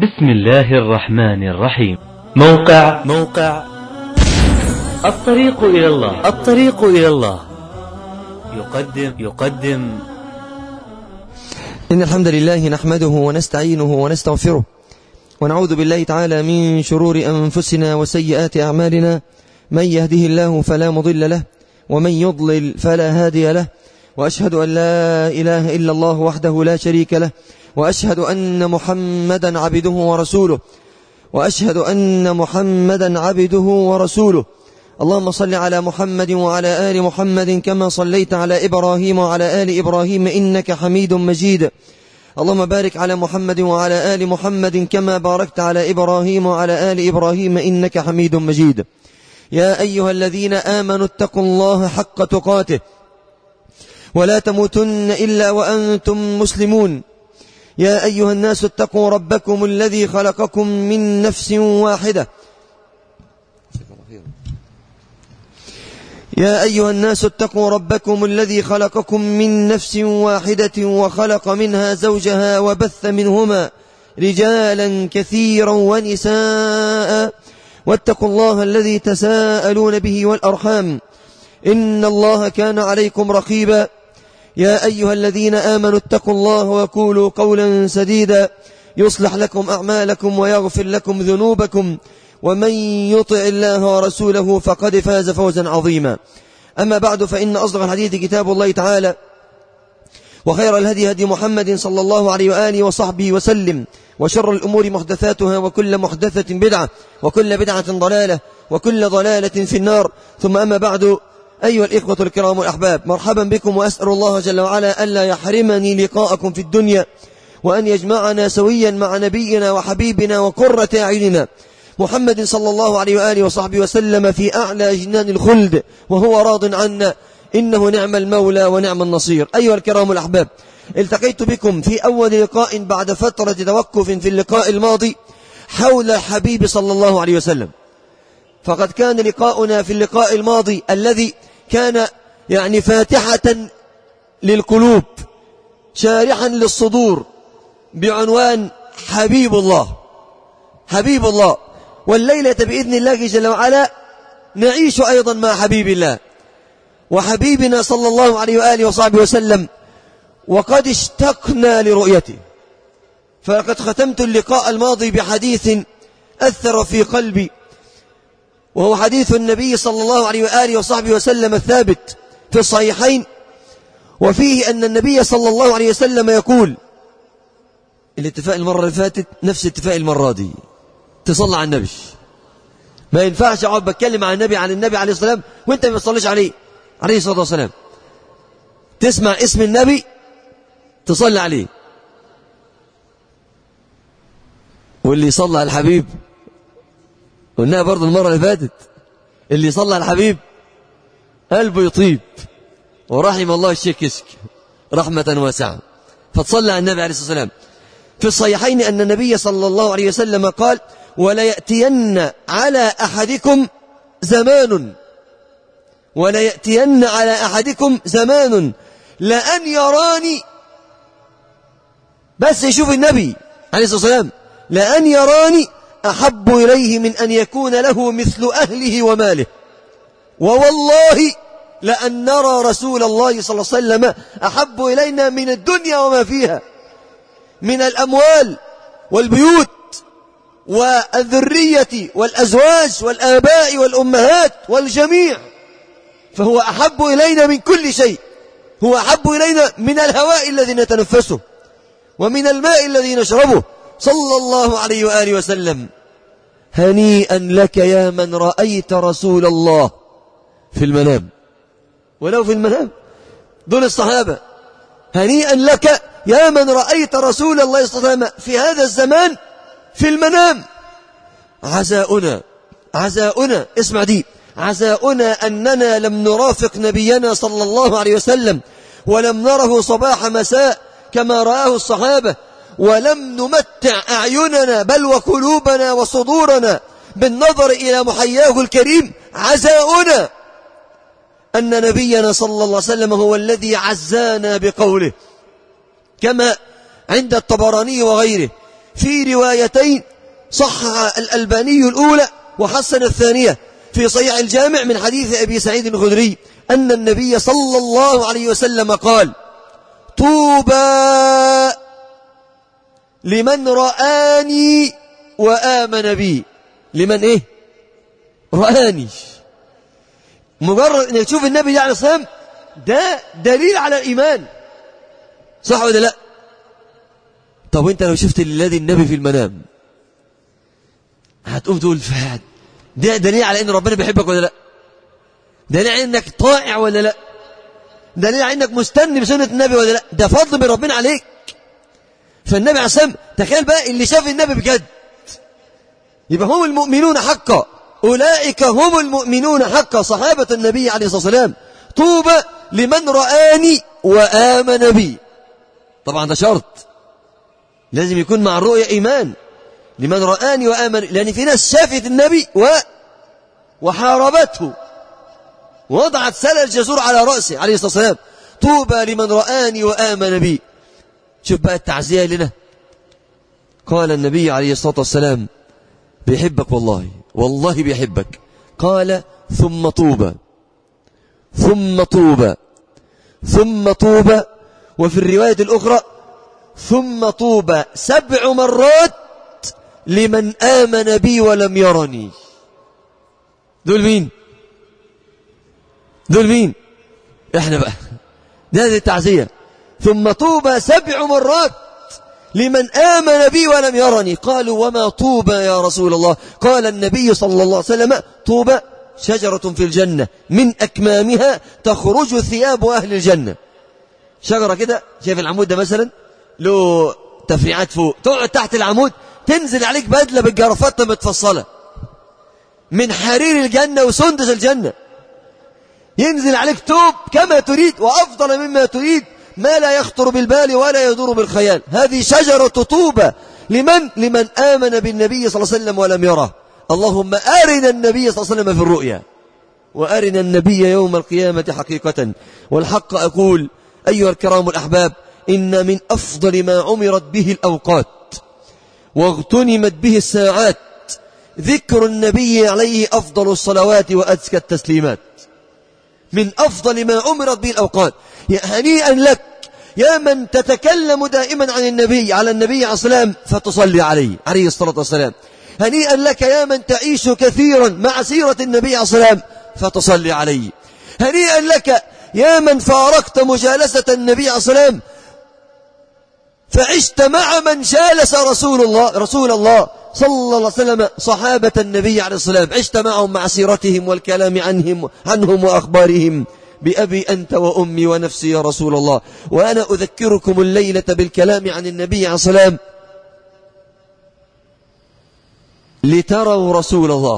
بسم الله الرحمن الرحيم موقع موقع الطريق إلى الله الطريق إلى الله يقدم يقدم إن الحمد لله نحمده ونستعينه ونستغفره ونعوذ بالله تعالى من شرور أنفسنا وسيئات أعمالنا من يهده الله فلا مضل له ومن يضلل فلا هادي له وأشهد أن لا إله إلا الله وحده لا شريك له وأشهد أن محمدا عبده ورسوله وأشهد أن محمدا عبده ورسوله اللهم صل على محمد وعلى آل محمد كما صليت على إبراهيم وعلى آل إبراهيم إنك حميد مجيد اللهم بارك على محمد وعلى آل محمد كما باركت على إبراهيم وعلى آل إبراهيم إنك حميد مجيد يا أيها الذين آمنوا اتقوا الله حق تقاته ولا تموتن إلا وأنتم مسلمون يا أيها الناس اتقوا ربكم الذي خلقكم من نفس واحدة يا أيها الناس اتقوا ربكم الذي خلقكم من نفس واحدة وخلق منها زوجها وبث منهما رجالا كثيرا ونساء واتقوا الله الذي تساءلون به والأرحام إن الله كان عليكم رقيبا يا أيها الذين آمنوا اتقوا الله وقولوا قولا سديدا يصلح لكم أعمالكم ويغفر لكم ذنوبكم ومن يطع الله ورسوله فقد فاز فوزا عظيما أما بعد فإن أصدق الحديث كتاب الله تعالى وخير الهدي هدي محمد صلى الله عليه وآله وصحبه وسلم وشر الأمور محدثاتها وكل محدثة بدعة وكل بدعة ضلالة وكل ضلالة في النار ثم أما بعد أيها الإخوة الكرام والأحباب مرحبا بكم وأسأل الله جل وعلا ألا يحرمني لقاءكم في الدنيا وأن يجمعنا سويا مع نبينا وحبيبنا وقرة أعيننا محمد صلى الله عليه وآله وصحبه وسلم في أعلى جنان الخلد وهو راض عنا إنه نعم المولى ونعم النصير أيها الكرام الأحباب التقيت بكم في أول لقاء بعد فترة توقف في اللقاء الماضي حول الحبيب صلى الله عليه وسلم فقد كان لقاؤنا في اللقاء الماضي الذي كان يعني فاتحة للقلوب شارحا للصدور بعنوان حبيب الله حبيب الله والليلة بإذن الله جل وعلا نعيش أيضا مع حبيب الله وحبيبنا صلى الله عليه وآله وصحبه وسلم وقد اشتقنا لرؤيته فلقد ختمت اللقاء الماضي بحديث أثر في قلبي وهو حديث النبي صلى الله عليه وآله وصحبه وسلم الثابت في الصحيحين وفيه أن النبي صلى الله عليه وسلم يقول الاتفاق المرة اللي فاتت نفس اتفاق المرة دي تصلى على النبي ما ينفعش اقعد بتكلم عن النبي عن النبي عليه الصلاة والسلام وانت ما بتصليش عليه عليه الصلاة والسلام تسمع اسم النبي تصلي عليه واللي يصلى على الحبيب قلناها برضه المرة اللي فاتت اللي يصلى على الحبيب قلبه يطيب ورحم الله الشيخ كسك رحمة واسعة فتصلى على النبي عليه الصلاة والسلام في الصحيحين أن النبي صلى الله عليه وسلم قال ولا يأتين على أحدكم زمان ولا يأتين على أحدكم زمان لأن يراني بس يشوف النبي عليه الصلاة والسلام لأن يراني أحب إليه من أن يكون له مثل أهله وماله ووالله لأن نرى رسول الله صلى الله عليه وسلم أحب إلينا من الدنيا وما فيها من الأموال والبيوت والذرية والأزواج والآباء والأمهات والجميع فهو أحب إلينا من كل شيء هو أحب إلينا من الهواء الذي نتنفسه ومن الماء الذي نشربه صلى الله عليه وآله وسلم هنيئا لك يا من رأيت رسول الله في المنام ولو في المنام دول الصحابة هنيئا لك يا من رأيت رسول الله صلى الله عليه وسلم في هذا الزمان في المنام عزاؤنا عزاؤنا اسمع دي عزاؤنا أننا لم نرافق نبينا صلى الله عليه وسلم ولم نره صباح مساء كما رآه الصحابة ولم نمتع أعيننا بل وقلوبنا وصدورنا بالنظر إلى محياه الكريم عزاؤنا أن نبينا صلى الله عليه وسلم هو الذي عزانا بقوله كما عند الطبراني وغيره في روايتين صحح الألباني الأولى وحسن الثانية في صحيح الجامع من حديث أبي سعيد الخدري أن النبي صلى الله عليه وسلم قال طوبى لمن رآني وآمن بي لمن إيه رآني مجرد أنك تشوف النبي ده عليه الصلاة ده دليل على الإيمان صح ولا لا طب وانت لو شفت الذي النبي في المنام هتقوم تقول فهد ده دليل على ان ربنا بيحبك ولا لا دليل على انك طائع ولا لا دليل على انك مستني بسنة النبي ولا لا ده فضل من ربنا عليك فالنبي عليه الصلاة تخيل بقى اللي شاف النبي بجد يبقى هم المؤمنون حقا أولئك هم المؤمنون حقا صحابة النبي عليه الصلاة والسلام طوبى لمن رآني وآمن بي طبعا ده شرط لازم يكون مع الرؤية إيمان لمن رآني وآمن لأن في ناس شافت النبي و وحاربته وضعت سل الجزور على رأسه عليه الصلاة والسلام طوبى لمن رآني وآمن بي شوف بقى التعزية لنا قال النبي عليه الصلاة والسلام بيحبك والله والله بيحبك قال ثم طوبى ثم طوبى ثم طوبى وفي الرواية الأخرى ثم طوبى سبع مرات لمن آمن بي ولم يرني دول مين دول مين احنا بقى ده هذه التعزية ثم طوبى سبع مرات لمن آمن بي ولم يرني قالوا وما طوبى يا رسول الله قال النبي صلى الله عليه وسلم طوبى شجرة في الجنة من أكمامها تخرج ثياب أهل الجنة شجرة كده شايف العمود ده مثلا له تفريعات فوق تقعد تحت العمود تنزل عليك بدلة بالجرافات متفصلة من حرير الجنة وسندس الجنة ينزل عليك توب كما تريد وأفضل مما تريد ما لا يخطر بالبال ولا يدور بالخيال هذه شجرة طوبة لمن لمن آمن بالنبي صلى الله عليه وسلم ولم يره اللهم أرنا النبي صلى الله عليه وسلم في الرؤيا وأرنا النبي يوم القيامة حقيقة والحق أقول أيها الكرام الأحباب إن من أفضل ما عمرت به الأوقات واغتنمت به الساعات ذكر النبي عليه أفضل الصلوات وأزكى التسليمات من أفضل ما عمرت به الأوقات يا هنيئا لك يا من تتكلم دائما عن النبي على النبي عليه السلام فتصلي عليه عليه الصلاة والسلام هنيئا لك يا من تعيش كثيرا مع سيرة النبي عليه السلام فتصلي عليه هنيئا لك يا من فارقت مجالسة النبي عليه السلام فعشت مع من جالس رسول الله رسول الله صلى الله عليه وسلم صحابة النبي عليه السلام عشت معهم مع سيرتهم والكلام عنهم عنهم وأخبارهم بأبي أنت وأمي ونفسي يا رسول الله وأنا أذكركم الليلة بالكلام عن النبي عليه السلام لتروا رسول الله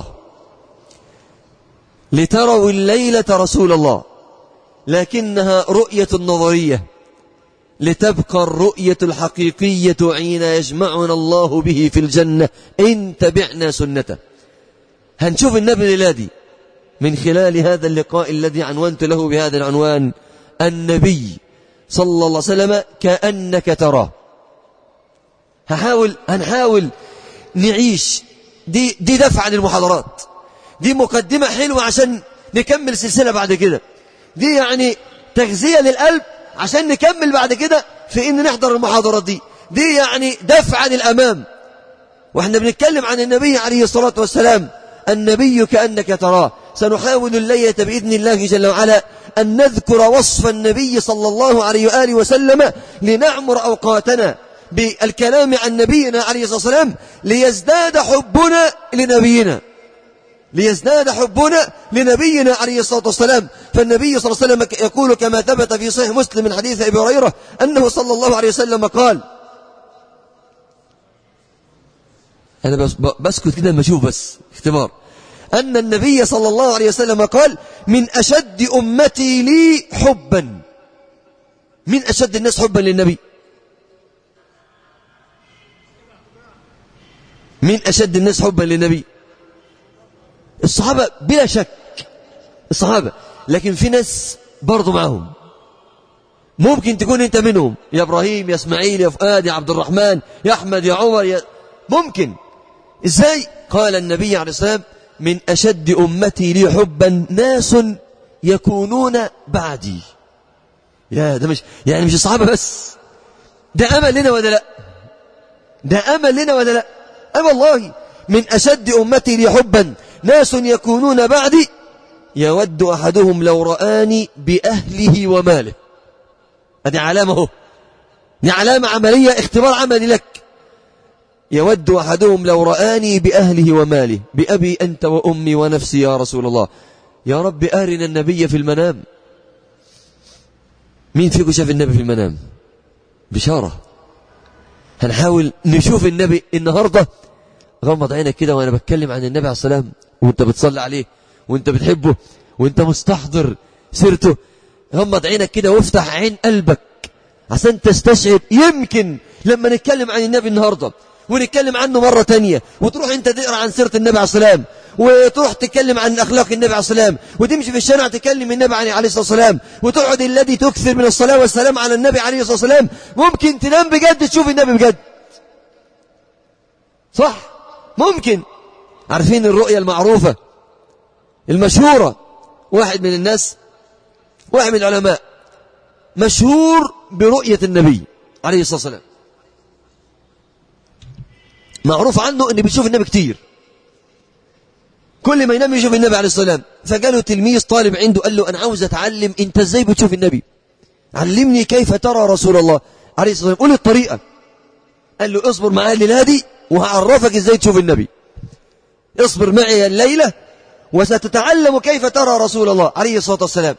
لتروا الليلة رسول الله لكنها رؤية نظرية لتبقى الرؤية الحقيقية حين يجمعنا الله به في الجنة إن تبعنا سنته هنشوف النبي ليلادي من خلال هذا اللقاء الذي عنونت له بهذا العنوان النبي صلى الله عليه وسلم كأنك تراه هحاول هنحاول نعيش دي دي دفع عن المحاضرات دي مقدمة حلوة عشان نكمل سلسلة بعد كده دي يعني تغذية للقلب عشان نكمل بعد كده في ان نحضر المحاضرات دي دي يعني دفع عن الامام واحنا بنتكلم عن النبي عليه الصلاة والسلام النبي كأنك تراه سنحاول الليلة بإذن الله جل وعلا أن نذكر وصف النبي صلى الله عليه وآله وسلم لنعمر أوقاتنا بالكلام عن نبينا عليه الصلاة والسلام ليزداد حبنا لنبينا ليزداد حبنا لنبينا عليه الصلاة والسلام فالنبي صلى الله عليه وسلم يقول كما ثبت في صحيح مسلم من حديث أبي هريرة أنه صلى الله عليه وسلم قال أنا بس بسكت كده لما أشوف بس اختبار أن النبي صلى الله عليه وسلم قال من أشد أمتي لي حبا من أشد الناس حبا للنبي من أشد الناس حبا للنبي الصحابة بلا شك الصحابة لكن في ناس برضو معهم ممكن تكون انت منهم يا ابراهيم يا اسماعيل يا فؤاد يا عبد الرحمن يا احمد يا عمر يا ممكن ازاي قال النبي عليه الصلاة والسلام من أشد أمتي لي حبا ناس يكونون بعدي يا ده مش يعني مش الصحابة بس ده أمل لنا ولا لا ده أمل لنا ولا لا أه والله من أشد أمتي لي حبا ناس يكونون بعدي يود أحدهم لو رآني بأهله وماله هذه علامة هو دي علامة عملية اختبار عملي لك يود أحدهم لو رآني بأهله وماله بأبي أنت وأمي ونفسي يا رسول الله يا رب أرنا النبي في المنام مين فيكم شاف النبي في المنام بشارة هنحاول نشوف النبي النهاردة غمض عينك كده وأنا بتكلم عن النبي عليه السلام وانت بتصلي عليه وانت بتحبه وانت مستحضر سيرته غمض عينك كده وافتح عين قلبك عشان تستشعر يمكن لما نتكلم عن النبي النهاردة ونتكلم عنه مرة تانية وتروح انت تقرأ عن سيرة النبي عليه السلام وتروح تتكلم عن أخلاق النبي عليه السلام وتمشي في الشارع تكلم النبي عليه الصلاة والسلام وتقعد الذي تكثر من الصلاة والسلام على النبي عليه الصلاة والسلام ممكن تنام بجد تشوف النبي بجد صح ممكن عارفين الرؤية المعروفة المشهورة واحد من الناس واحد من العلماء مشهور برؤية النبي عليه الصلاة والسلام معروف عنه انه بيشوف النبي كتير كل ما ينام يشوف النبي عليه الصلاة والسلام فقاله تلميذ طالب عنده قال له أنا عاوز أتعلم أنت إزاي بتشوف النبي علمني كيف ترى رسول الله عليه الصلاة والسلام قول الطريقة قال له اصبر معايا الليلة دي وهعرفك إزاي تشوف النبي اصبر معي الليلة وستتعلم كيف ترى رسول الله عليه الصلاة والسلام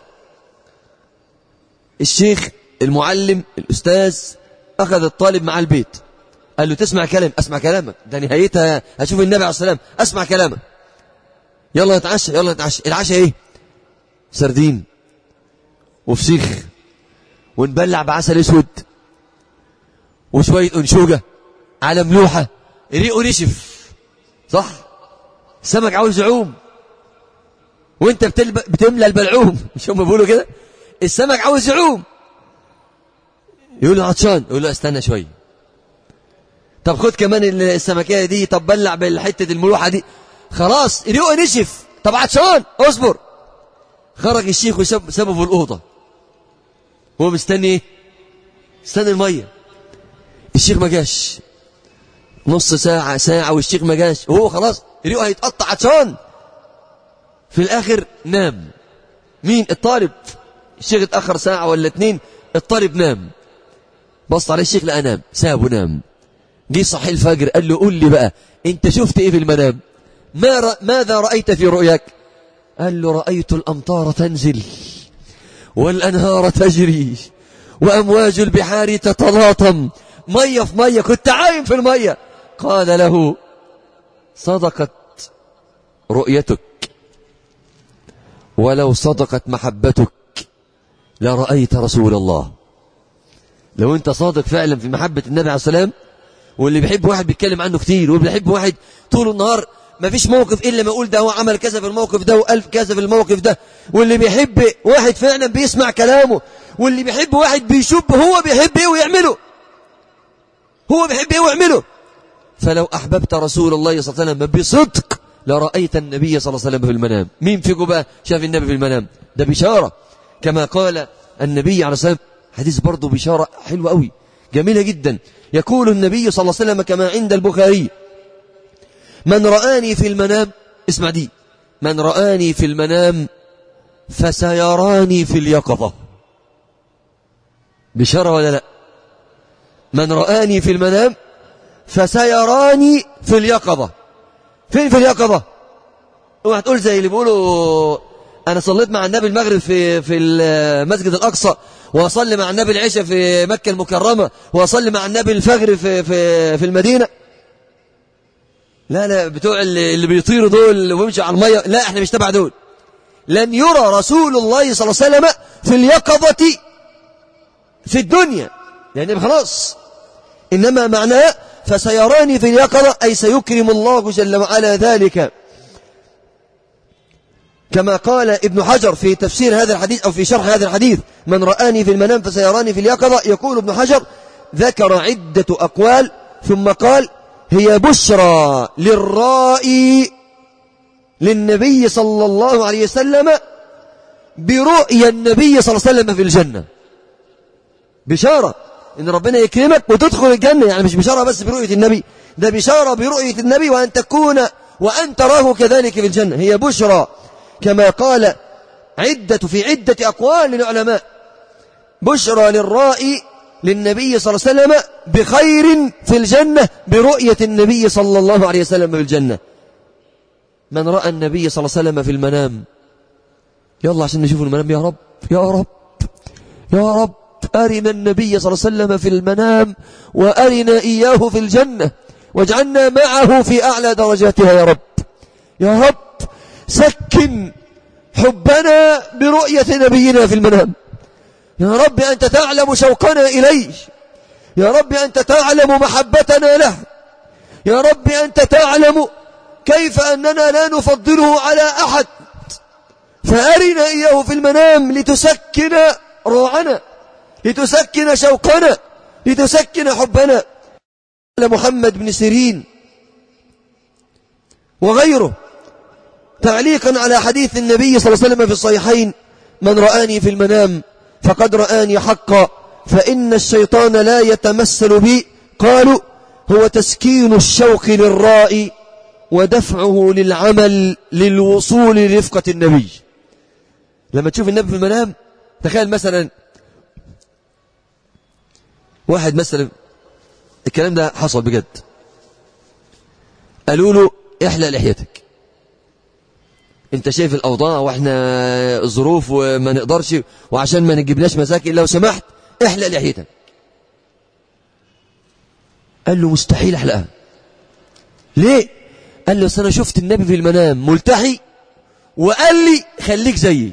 الشيخ المعلم الأستاذ أخذ الطالب مع البيت قال له تسمع كلام أسمع كلامك ده نهايتها هشوف النبي عليه السلام أسمع كلامك يلا نتعشى يلا نتعشى العشاء ايه سردين وفسيخ ونبلع بعسل اسود وشوية انشوجة على ملوحة ريقه نشف صح السمك عاوز يعوم وانت بتلب... بتملى البلعوم مش هم بيقولوا كده السمك عاوز يعوم يقول له عطشان يقول له استنى شويه طب خد كمان السمكيه دي طب بلع بالحته الملوحه دي خلاص ريقه نشف طب عطشان اصبر خرج الشيخ وسابه في الاوضه هو مستني ايه استنى الميه الشيخ ما جاش نص ساعة ساعة والشيخ ما جاش وهو خلاص ريقه هيتقطع عطشان في الآخر نام مين الطالب الشيخ اتأخر ساعة ولا اتنين الطالب نام بص على الشيخ لا نام سابه نام جه صحي الفجر قال له قول لي بقى انت شفت ايه في المنام ما ر... ماذا رأيت في رؤياك قال له رأيت الأمطار تنزل والأنهار تجري وأمواج البحار تتلاطم مية في مية كنت عايم في المية قال له صدقت رؤيتك ولو صدقت محبتك لرأيت رسول الله لو انت صادق فعلا في محبة النبي عليه السلام واللي بيحب واحد بيتكلم عنه كتير واللي بيحب واحد طول النهار ما فيش موقف إلا ما يقول ده هو عمل كذا في الموقف ده وألف كذا في الموقف ده واللي بيحب واحد فعلا بيسمع كلامه واللي بيحب واحد بيشوف هو بيحب ايه ويعمله هو بيحب ايه ويعمله فلو أحببت رسول الله صلى الله عليه وسلم بصدق لرأيت النبي صلى الله عليه وسلم في المنام مين فيكم بقى شاف النبي في المنام ده بشارة كما قال النبي عليه الصلاة والسلام حديث برضه بشارة حلوة قوي جميلة جدا يقول النبي صلى الله عليه وسلم كما عند البخاري من رآني في المنام اسمع دي من رآني في المنام فسيراني في اليقظة بشارة ولا لا من رآني في المنام فسيراني في اليقظة فين في اليقظة اوعى تقول زي اللي بيقولوا انا صليت مع النبي المغرب في في المسجد الاقصى واصلي مع النبي العشاء في مكة المكرمة واصلي مع النبي الفجر في في في المدينة لا لا بتوع اللي, اللي بيطيروا دول ويمشوا على المية لا احنا مش تبع دول لن يرى رسول الله صلى الله عليه وسلم في اليقظة في الدنيا يعني خلاص إنما معناه فسيراني في اليقظة أي سيكرم الله جل وعلا ذلك كما قال ابن حجر في تفسير هذا الحديث أو في شرح هذا الحديث من رآني في المنام فسيراني في اليقظة يقول ابن حجر ذكر عدة أقوال ثم قال هي بشرى للرائي للنبي صلى الله عليه وسلم برؤيا النبي صلى الله عليه وسلم في الجنة بشارة إن ربنا يكرمك وتدخل الجنة يعني مش بشارة بس برؤية النبي ده بشارة برؤية النبي وأن تكون وأن تراه كذلك في الجنة هي بشرى كما قال عدة في عدة أقوال للعلماء بشرى للرائي للنبي صلى الله عليه وسلم بخير في الجنة برؤية النبي صلى الله عليه وسلم في الجنة من رأى النبي صلى الله عليه وسلم في المنام يلا عشان نشوف المنام يا رب يا رب يا رب أرنا النبي صلى الله عليه وسلم في المنام وأرنا إياه في الجنة واجعلنا معه في أعلى درجاتها يا رب يا رب سكن حبنا برؤية نبينا في المنام يا رب أنت تعلم شوقنا إليه يا رب أنت تعلم محبتنا له يا رب أنت تعلم كيف أننا لا نفضله على أحد فأرنا إياه في المنام لتسكن روعنا لتسكن شوقنا لتسكن حبنا قال محمد بن سيرين وغيره تعليقا على حديث النبي صلى الله عليه وسلم في الصحيحين من رآني في المنام فقد رآني حقا فإن الشيطان لا يتمثل بي قالوا هو تسكين الشوق للرائي ودفعه للعمل للوصول لرفقة النبي لما تشوف النبي في المنام تخيل مثلا واحد مثلا الكلام ده حصل بجد قالوا له احلى لحيتك انت شايف الاوضاع واحنا ظروف وما نقدرش وعشان ما نجيبناش مساكن لو سمحت احلى لحيتك قال له مستحيل احلقها ليه قال له أصل انا شفت النبي في المنام ملتحي وقال لي خليك زيي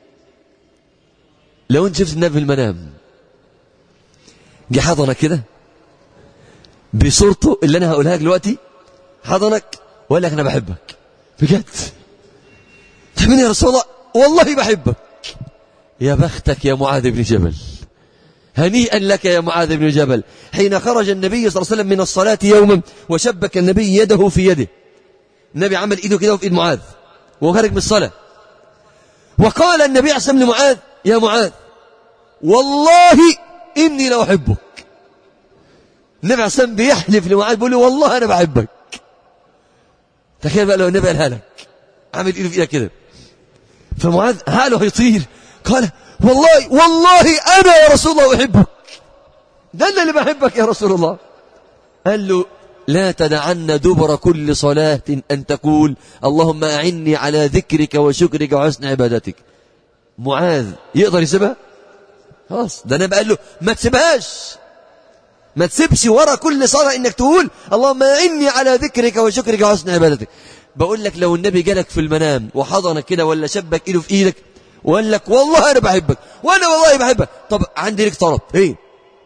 لو انت شفت النبي في المنام جه حضنك كده بصورته اللي انا هقولها لك دلوقتي حضنك وقال لك انا بحبك بجد تحبني يا رسول الله والله بحبك يا بختك يا معاذ بن جبل هنيئا لك يا معاذ بن جبل حين خرج النبي صلى الله عليه وسلم من الصلاة يوما وشبك النبي يده في يده النبي عمل ايده كده في ايد معاذ وهو خارج من الصلاة وقال النبي عليه الصلاة لمعاذ يا معاذ والله إني لو أحبك النبي عليه الصلاة بيحلف لمعاذ بيقول له والله أنا بحبك تخيل بقى لو النبي قالها لك عامل ايده في ايدك كده فمعاذ حاله هيطير قال والله والله أنا يا رسول الله أحبك ده أنا اللي بحبك يا رسول الله قال له لا تدعن دبر كل صلاة أن تقول اللهم أعني على ذكرك وشكرك وحسن عبادتك معاذ يقدر يسيبها خلاص ده أنا بقول له ما تسيبهاش ما تسيبش ورا كل صلاة إنك تقول اللهم أعني على ذكرك وشكرك وحسن عبادتك بقول لك لو النبي جالك في المنام وحضنك كده ولا شبك إيده في إيدك وقال لك والله أنا بحبك وأنا والله بحبك طب عندي لك طلب إيه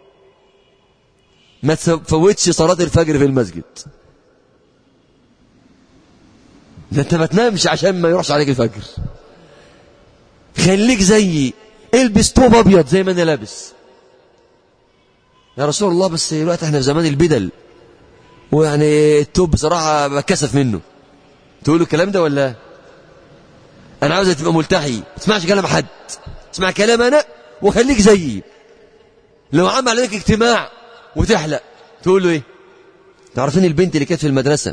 ما تفوتش صلاة الفجر في المسجد ده انت ما تنامش عشان ما يروحش عليك الفجر خليك زيي البس توب ابيض زي ما انا لابس يا رسول الله بس دلوقتي احنا في زمان البدل ويعني التوب بصراحة بكسف منه تقولوا الكلام ده ولا انا عاوزك تبقى ملتحي ما تسمعش كلام حد اسمع كلام انا وخليك زيي لو عمل عليك اجتماع وتحلق تقول له ايه تعرفين البنت اللي كانت في المدرسة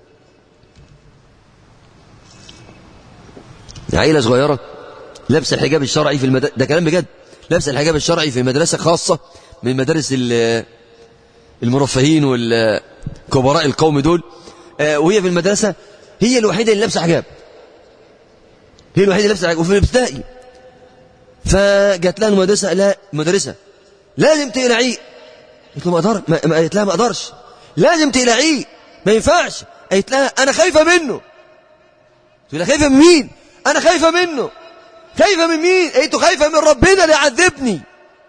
عيلة صغيرة لابسه الحجاب الشرعي في المدرسة ده كلام بجد لابسه الحجاب الشرعي في مدرسة خاصة من مدارس المرفهين والكبراء القوم دول وهي في المدرسة هي الوحيدة اللي لابسه حجاب هي الوحيدة اللي لابسه حجاب وفي الابتدائي فجات لها المدرسة لا مدرسة لازم تقلعيه قلت له ما اقدر ما قالت لها ما اقدرش لازم تقلعيه ما ينفعش قالت لها انا خايفه منه تقول لها خايفه من مين انا خايفه منه خايفه من مين قالت له خايفه من ربنا اللي يعذبني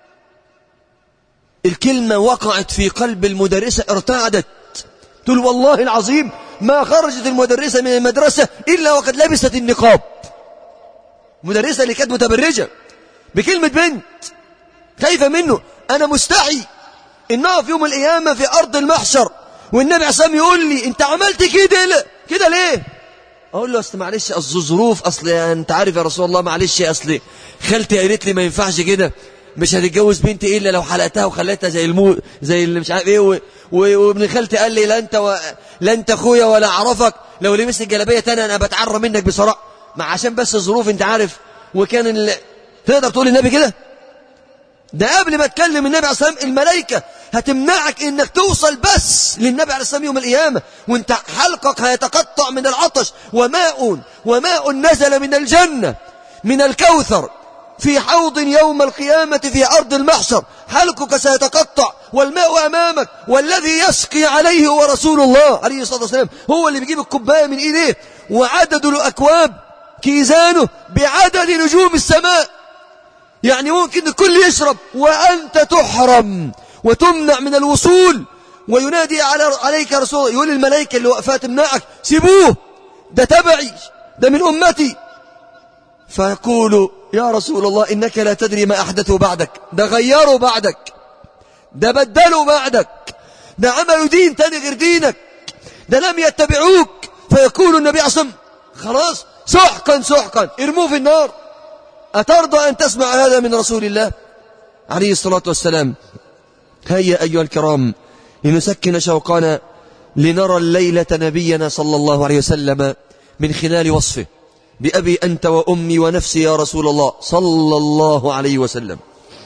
الكلمه وقعت في قلب المدرسه ارتعدت تقول والله العظيم ما خرجت المدرسه من المدرسه الا وقد لبست النقاب مدرسه اللي كانت متبرجه بكلمه بنت خايفه منه انا مستحي إنها في يوم القيامة في أرض المحشر والنبي عصام يقول لي انت عملت كده لا كده ليه اقول له اصل معلش اصل ظروف اصل انت عارف يا رسول الله معلش اصل خالتي قالت لي ما ينفعش كده مش هتتجوز بنتي الا لو حلقتها وخليتها زي المو زي اللي مش عارف ايه و... و... وابن خالتي قال لي لا انت و... لا انت اخويا ولا اعرفك لو لبست الجلابيه تاني انا بتعرى منك بصراحه ما عشان بس الظروف انت عارف وكان ال... تقدر تقول للنبي كده ده قبل ما تكلم النبي عليه الصلاه والسلام الملائكه هتمنعك انك توصل بس للنبي عليه الصلاه والسلام يوم القيامه وانت حلقك هيتقطع من العطش وماء وماء نزل من الجنه من الكوثر في حوض يوم القيامة في أرض المحشر حلقك سيتقطع والماء أمامك والذي يسقي عليه هو رسول الله عليه الصلاة والسلام هو اللي بيجيب الكوباية من إيديه وعدد الأكواب كيزانه بعدد نجوم السماء يعني ممكن الكل يشرب وأنت تحرم وتمنع من الوصول وينادي على عليك رسول الله يقول الملائكة اللي وقفها تمنعك سيبوه ده تبعي ده من أمتي فيقول يا رسول الله إنك لا تدري ما أحدثوا بعدك ده غيروا بعدك ده بدلوا بعدك ده عملوا دين تاني غير دينك ده لم يتبعوك فيقول النبي عصم خلاص سحقا سحقا ارموه في النار أترضى أن تسمع هذا من رسول الله عليه الصلاة والسلام هيا أيها الكرام لنسكن شوقنا لنرى الليلة نبينا صلى الله عليه وسلم من خلال وصفه بأبي أنت وأمي ونفسي يا رسول الله صلى الله عليه وسلم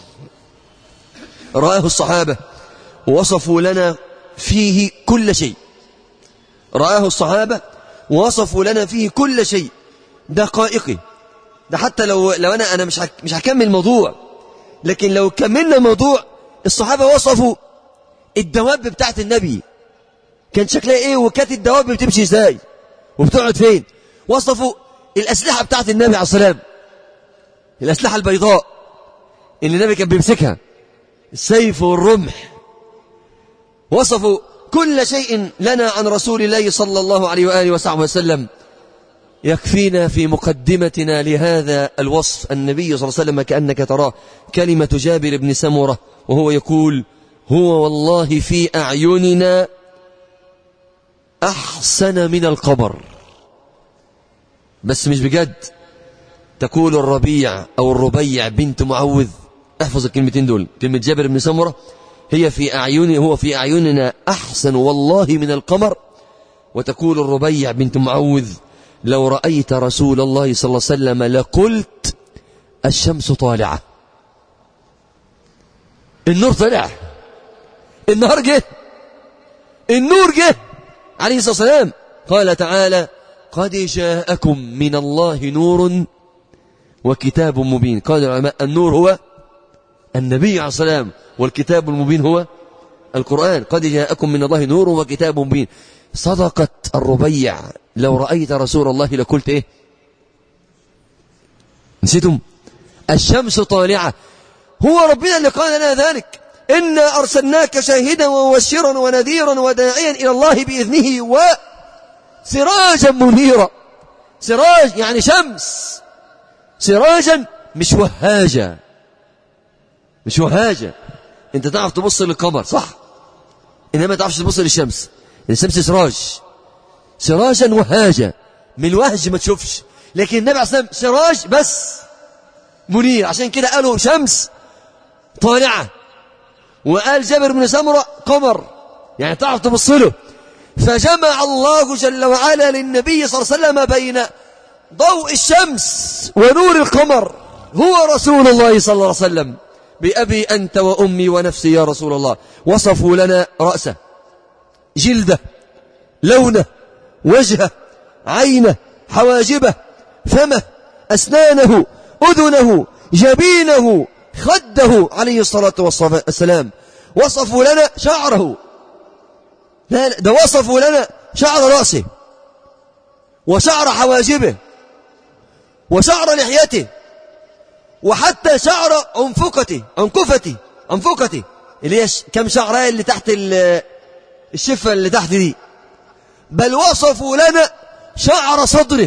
رآه الصحابة وصفوا لنا فيه كل شيء رآه الصحابة وصفوا لنا فيه كل شيء دقائقي ده حتى لو لو انا انا مش هك مش هكمل الموضوع لكن لو كملنا الموضوع الصحابه وصفوا الدواب بتاعت النبي كان شكلها ايه وكانت الدواب بتمشي ازاي وبتقعد فين وصفوا الاسلحه بتاعت النبي عليه السلام الاسلحه البيضاء اللي النبي كان بيمسكها السيف والرمح وصفوا كل شيء لنا عن رسول الله صلى الله عليه واله وصحبه وسلم يكفينا في مقدمتنا لهذا الوصف النبي صلى الله عليه وسلم كأنك تراه كلمة جابر بن سمرة وهو يقول هو والله في أعيننا أحسن من القمر بس مش بجد تقول الربيع أو الربيع بنت معوذ احفظ الكلمتين دول كلمة جابر بن سمرة هي في أعين هو في أعيننا أحسن والله من القمر وتقول الربيع بنت معوذ لو رأيت رسول الله صلى الله عليه وسلم لقلت الشمس طالعة النور طلع النهار جه النور جه عليه الصلاة والسلام قال تعالى قد جاءكم من الله نور وكتاب مبين قال العلماء النور هو النبي عليه الصلاة والسلام والكتاب المبين هو القرآن قد جاءكم من الله نور وكتاب مبين صدقت الربيع لو رأيت رسول الله لقلت ايه نسيتم الشمس طالعة هو ربنا اللي قال لنا ذلك إنا أرسلناك شاهدا ومبشرا ونذيرا وداعيا إلى الله بإذنه وسراجا منيرا سراج يعني شمس سراجا مش وهاجة مش وهاجة انت تعرف تبص للقمر صح انما ما تعرفش تبص للشمس الشمس سراج سراجا وهاجا من الوهج ما تشوفش لكن النبي عليه الصلاه والسلام سراج بس منير عشان كده قالوا شمس طالعه وقال جابر بن سمره قمر يعني تعرف تبص له فجمع الله جل وعلا للنبي صلى الله عليه وسلم بين ضوء الشمس ونور القمر هو رسول الله صلى الله عليه وسلم بأبي أنت وأمي ونفسي يا رسول الله وصفوا لنا رأسه جلده لونه وجهه عينه حواجبه فمه أسنانه أذنه جبينه خده عليه الصلاة والسلام وصفوا لنا شعره لا لا ده وصفوا لنا شعر رأسه وشعر حواجبه وشعر لحيته وحتى شعر أنفقته أنكفته أنفقته اللي هي كم شعرها اللي تحت الشفة اللي تحت دي بل وصفوا لنا شعر صدره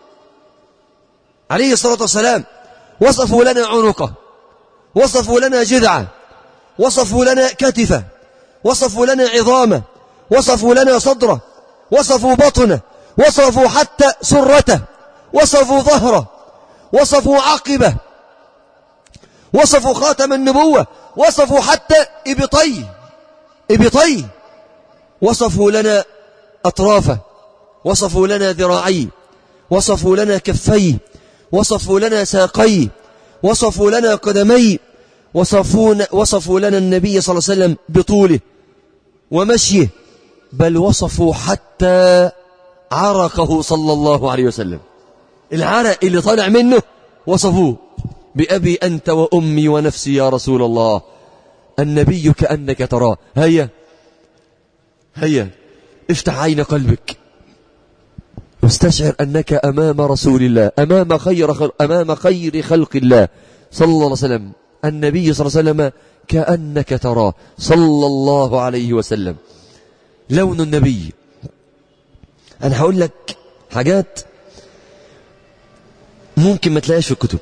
عليه الصلاة والسلام وصفوا لنا عنقه وصفوا لنا جذعه وصفوا لنا كتفه وصفوا لنا عظامه وصفوا لنا صدره وصفوا بطنه وصفوا حتى سرته وصفوا ظهره وصفوا عقبه وصفوا خاتم النبوة وصفوا حتى إبطيه إبطيه وصفوا لنا أطرافه وصفوا لنا ذراعيه وصفوا لنا كفيه وصفوا لنا ساقيه وصفوا لنا قدميه وصفون وصفوا لنا النبي صلى الله عليه وسلم بطوله ومشيه بل وصفوا حتى عرقه صلى الله عليه وسلم العرق اللي طالع منه وصفوه بأبي أنت وأمي ونفسي يا رسول الله النبي كأنك تراه هيا هيا افتح عين قلبك واستشعر أنك أمام رسول الله أمام خير خلق أمام خير خلق الله صلى الله عليه وسلم النبي صلى الله عليه وسلم كأنك تراه صلى الله عليه وسلم لون النبي أنا هقول لك حاجات ممكن ما تلاقيش في الكتب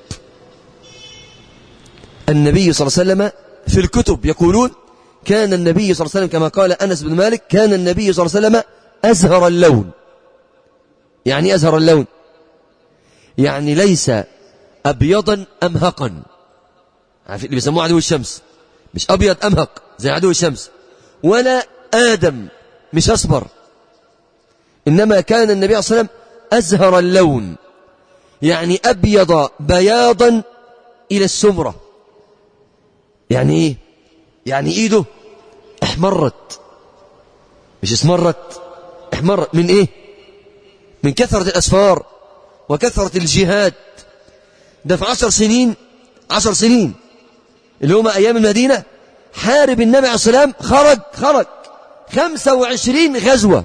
النبي صلى الله عليه وسلم في الكتب يقولون كان النبي صلى الله عليه وسلم كما قال أنس بن مالك كان النبي صلى الله عليه وسلم أزهر اللون يعني أزهر اللون يعني ليس أبيضا أمهقا عارفين اللي بيسموه عدو الشمس مش أبيض أمهق زي عدو الشمس ولا آدم مش أصبر إنما كان النبي صلى الله عليه وسلم أزهر اللون يعني أبيض بياضا إلى السمرة يعني إيه يعني إيده احمرت مش اسمرت احمرت من إيه من كثرة الأسفار وكثرة الجهاد ده في عشر سنين عشر سنين اللي هما أيام المدينة حارب النبي عليه السلام خرج خرج خمسة وعشرين غزوة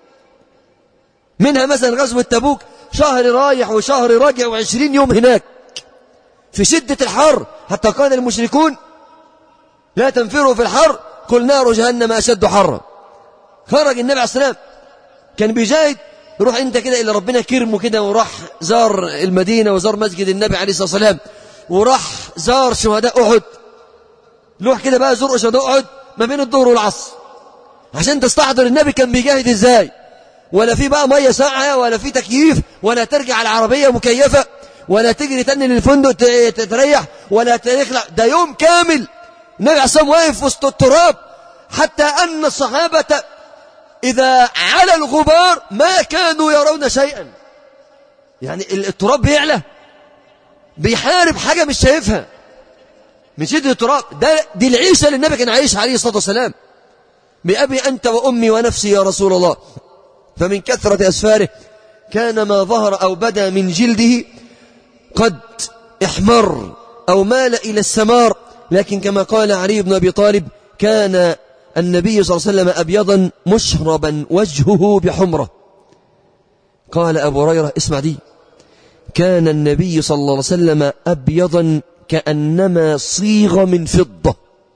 منها مثلا غزوة تبوك شهر رايح وشهر راجع وعشرين يوم هناك في شدة الحر حتى قال المشركون لا تنفروا في الحر قل نار جهنم أشد حرا خرج النبي عليه السلام كان بيجاهد روح انت كده اللي ربنا كرمه كده وراح زار المدينة وزار مسجد النبي عليه الصلاة والسلام وراح زار شهداء أحد روح كده بقى زور شهداء أحد ما بين الظهر والعصر عشان تستحضر النبي كان بيجاهد ازاي ولا في بقى مية ساقعة ولا في تكييف ولا ترجع العربية مكيفة ولا تجري تاني للفندق تريح ولا تخلع ده يوم كامل النبي عليه الصلاة واقف وسط التراب حتى أن الصحابة إذا على الغبار ما كانوا يرون شيئا يعني التراب بيعلى بيحارب حاجة مش شايفها من شدة التراب ده دي العيشة اللي النبي كان عايش عليه الصلاة والسلام بأبي أنت وأمي ونفسي يا رسول الله فمن كثرة أسفاره كان ما ظهر أو بدا من جلده قد احمر أو مال إلى السمار لكن كما قال علي بن أبي طالب كان النبي صلى الله عليه وسلم أبيضا مشربا وجهه بحمرة قال أبو هريرة اسمع دي كان النبي صلى الله عليه وسلم أبيضا كأنما صيغ من فضة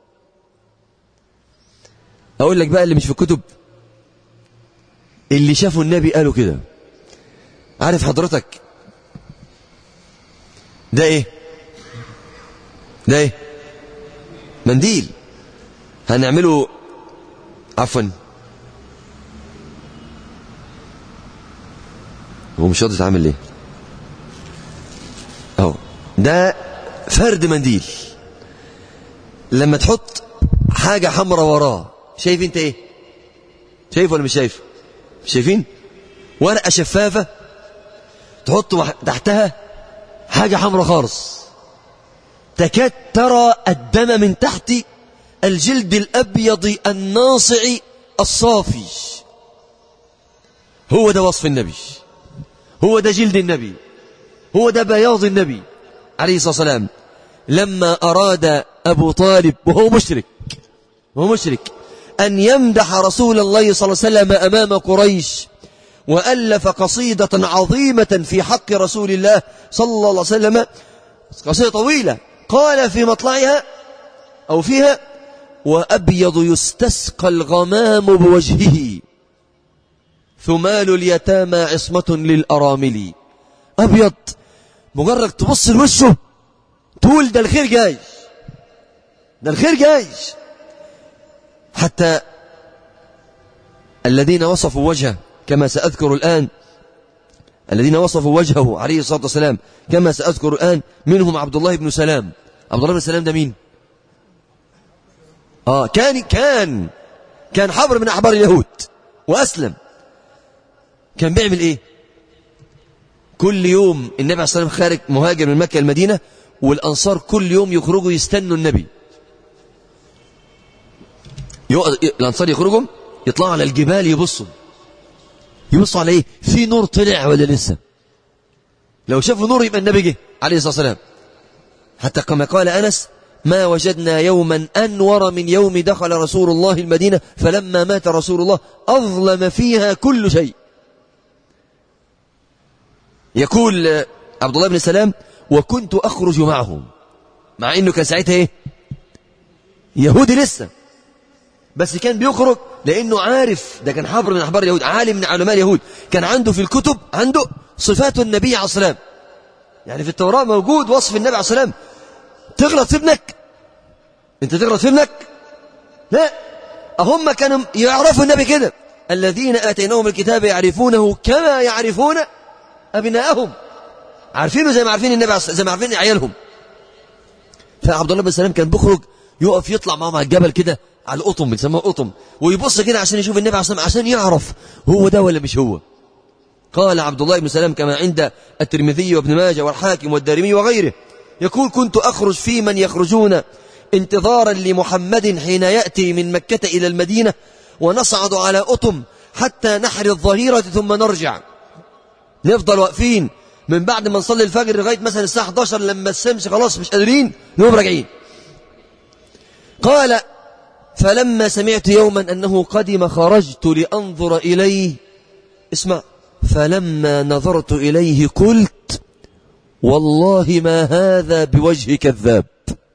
أقول لك بقى اللي مش في الكتب اللي شافوا النبي قالوا كده عارف حضرتك ده ايه ده ايه منديل هنعمله عفوا هو مش راضي يتعامل ليه اهو ده فرد منديل لما تحط حاجة حمراء وراه شايف انت ايه شايف ولا مش شايف مش شايفين ورقة شفافة تحط تحتها حاجة حمراء خالص تكاد ترى الدم من تحت الجلد الأبيض الناصع الصافي هو ده وصف النبي هو ده جلد النبي هو ده بياض النبي عليه الصلاة والسلام لما أراد أبو طالب وهو مشرك وهو مشرك أن يمدح رسول الله صلى الله عليه وسلم أمام قريش وألف قصيدة عظيمة في حق رسول الله صلى الله عليه وسلم قصيدة طويلة قال في مطلعها أو فيها وأبيض يستسقى الغمام بوجهه ثمال اليتامى عصمة للأرامل أبيض مجرد تبص لوشه تقول ده الخير جاي ده الخير جاي حتى الذين وصفوا وجهه كما سأذكر الآن الذين وصفوا وجهه عليه الصلاة والسلام كما سأذكر الآن منهم عبد الله بن سلام عبد الله بن سلام ده مين آه كان كان كان حبر من أحبار اليهود وأسلم كان بيعمل إيه كل يوم النبي عليه الصلاة والسلام خارج مهاجر من مكة المدينة والأنصار كل يوم يخرجوا يستنوا النبي الأنصار يخرجوا يطلعوا على الجبال يبصوا يبصوا على ايه في نور طلع ولا لسه لو شافوا نور يبقى النبي جه عليه الصلاة والسلام حتى كما قال أنس ما وجدنا يوما أنور من يوم دخل رسول الله المدينة فلما مات رسول الله أظلم فيها كل شيء يقول عبد الله بن سلام وكنت أخرج معهم مع أنه كان ساعتها إيه يهودي لسه بس كان بيخرج لأنه عارف ده كان حبر من أحبار اليهود عالم من علماء اليهود كان عنده في الكتب عنده صفات النبي عليه الصلاة والسلام يعني في التوراة موجود وصف النبي عليه الصلاة والسلام تغلط في ابنك انت تغلط في ابنك لا هم كانوا يعرفوا النبي كده الذين آتيناهم الكتاب يعرفونه كما يعرفون أبناءهم عارفينه زي ما عارفين النبي زي ما عارفين عيالهم فعبد الله بن سلام كان بيخرج يقف يطلع معهم على الجبل كده على القطم بنسموها قطم ويبص كده عشان يشوف النبي عليه الصلاه عشان يعرف هو ده ولا مش هو قال عبد الله بن سلام كما عند الترمذي وابن ماجه والحاكم والدارمي وغيره يقول كنت أخرج في من يخرجون انتظارا لمحمد حين يأتي من مكة إلى المدينة ونصعد على أطم حتى نحر الظهيرة ثم نرجع نفضل واقفين من بعد ما نصلي الفجر لغاية مثلا الساعة 11 لما الشمس خلاص مش قادرين نقوم راجعين قال فلما سمعت يوما أنه قدم خرجت لأنظر إليه اسمع فلما نظرت إليه قلت والله ما هذا بوجه كذاب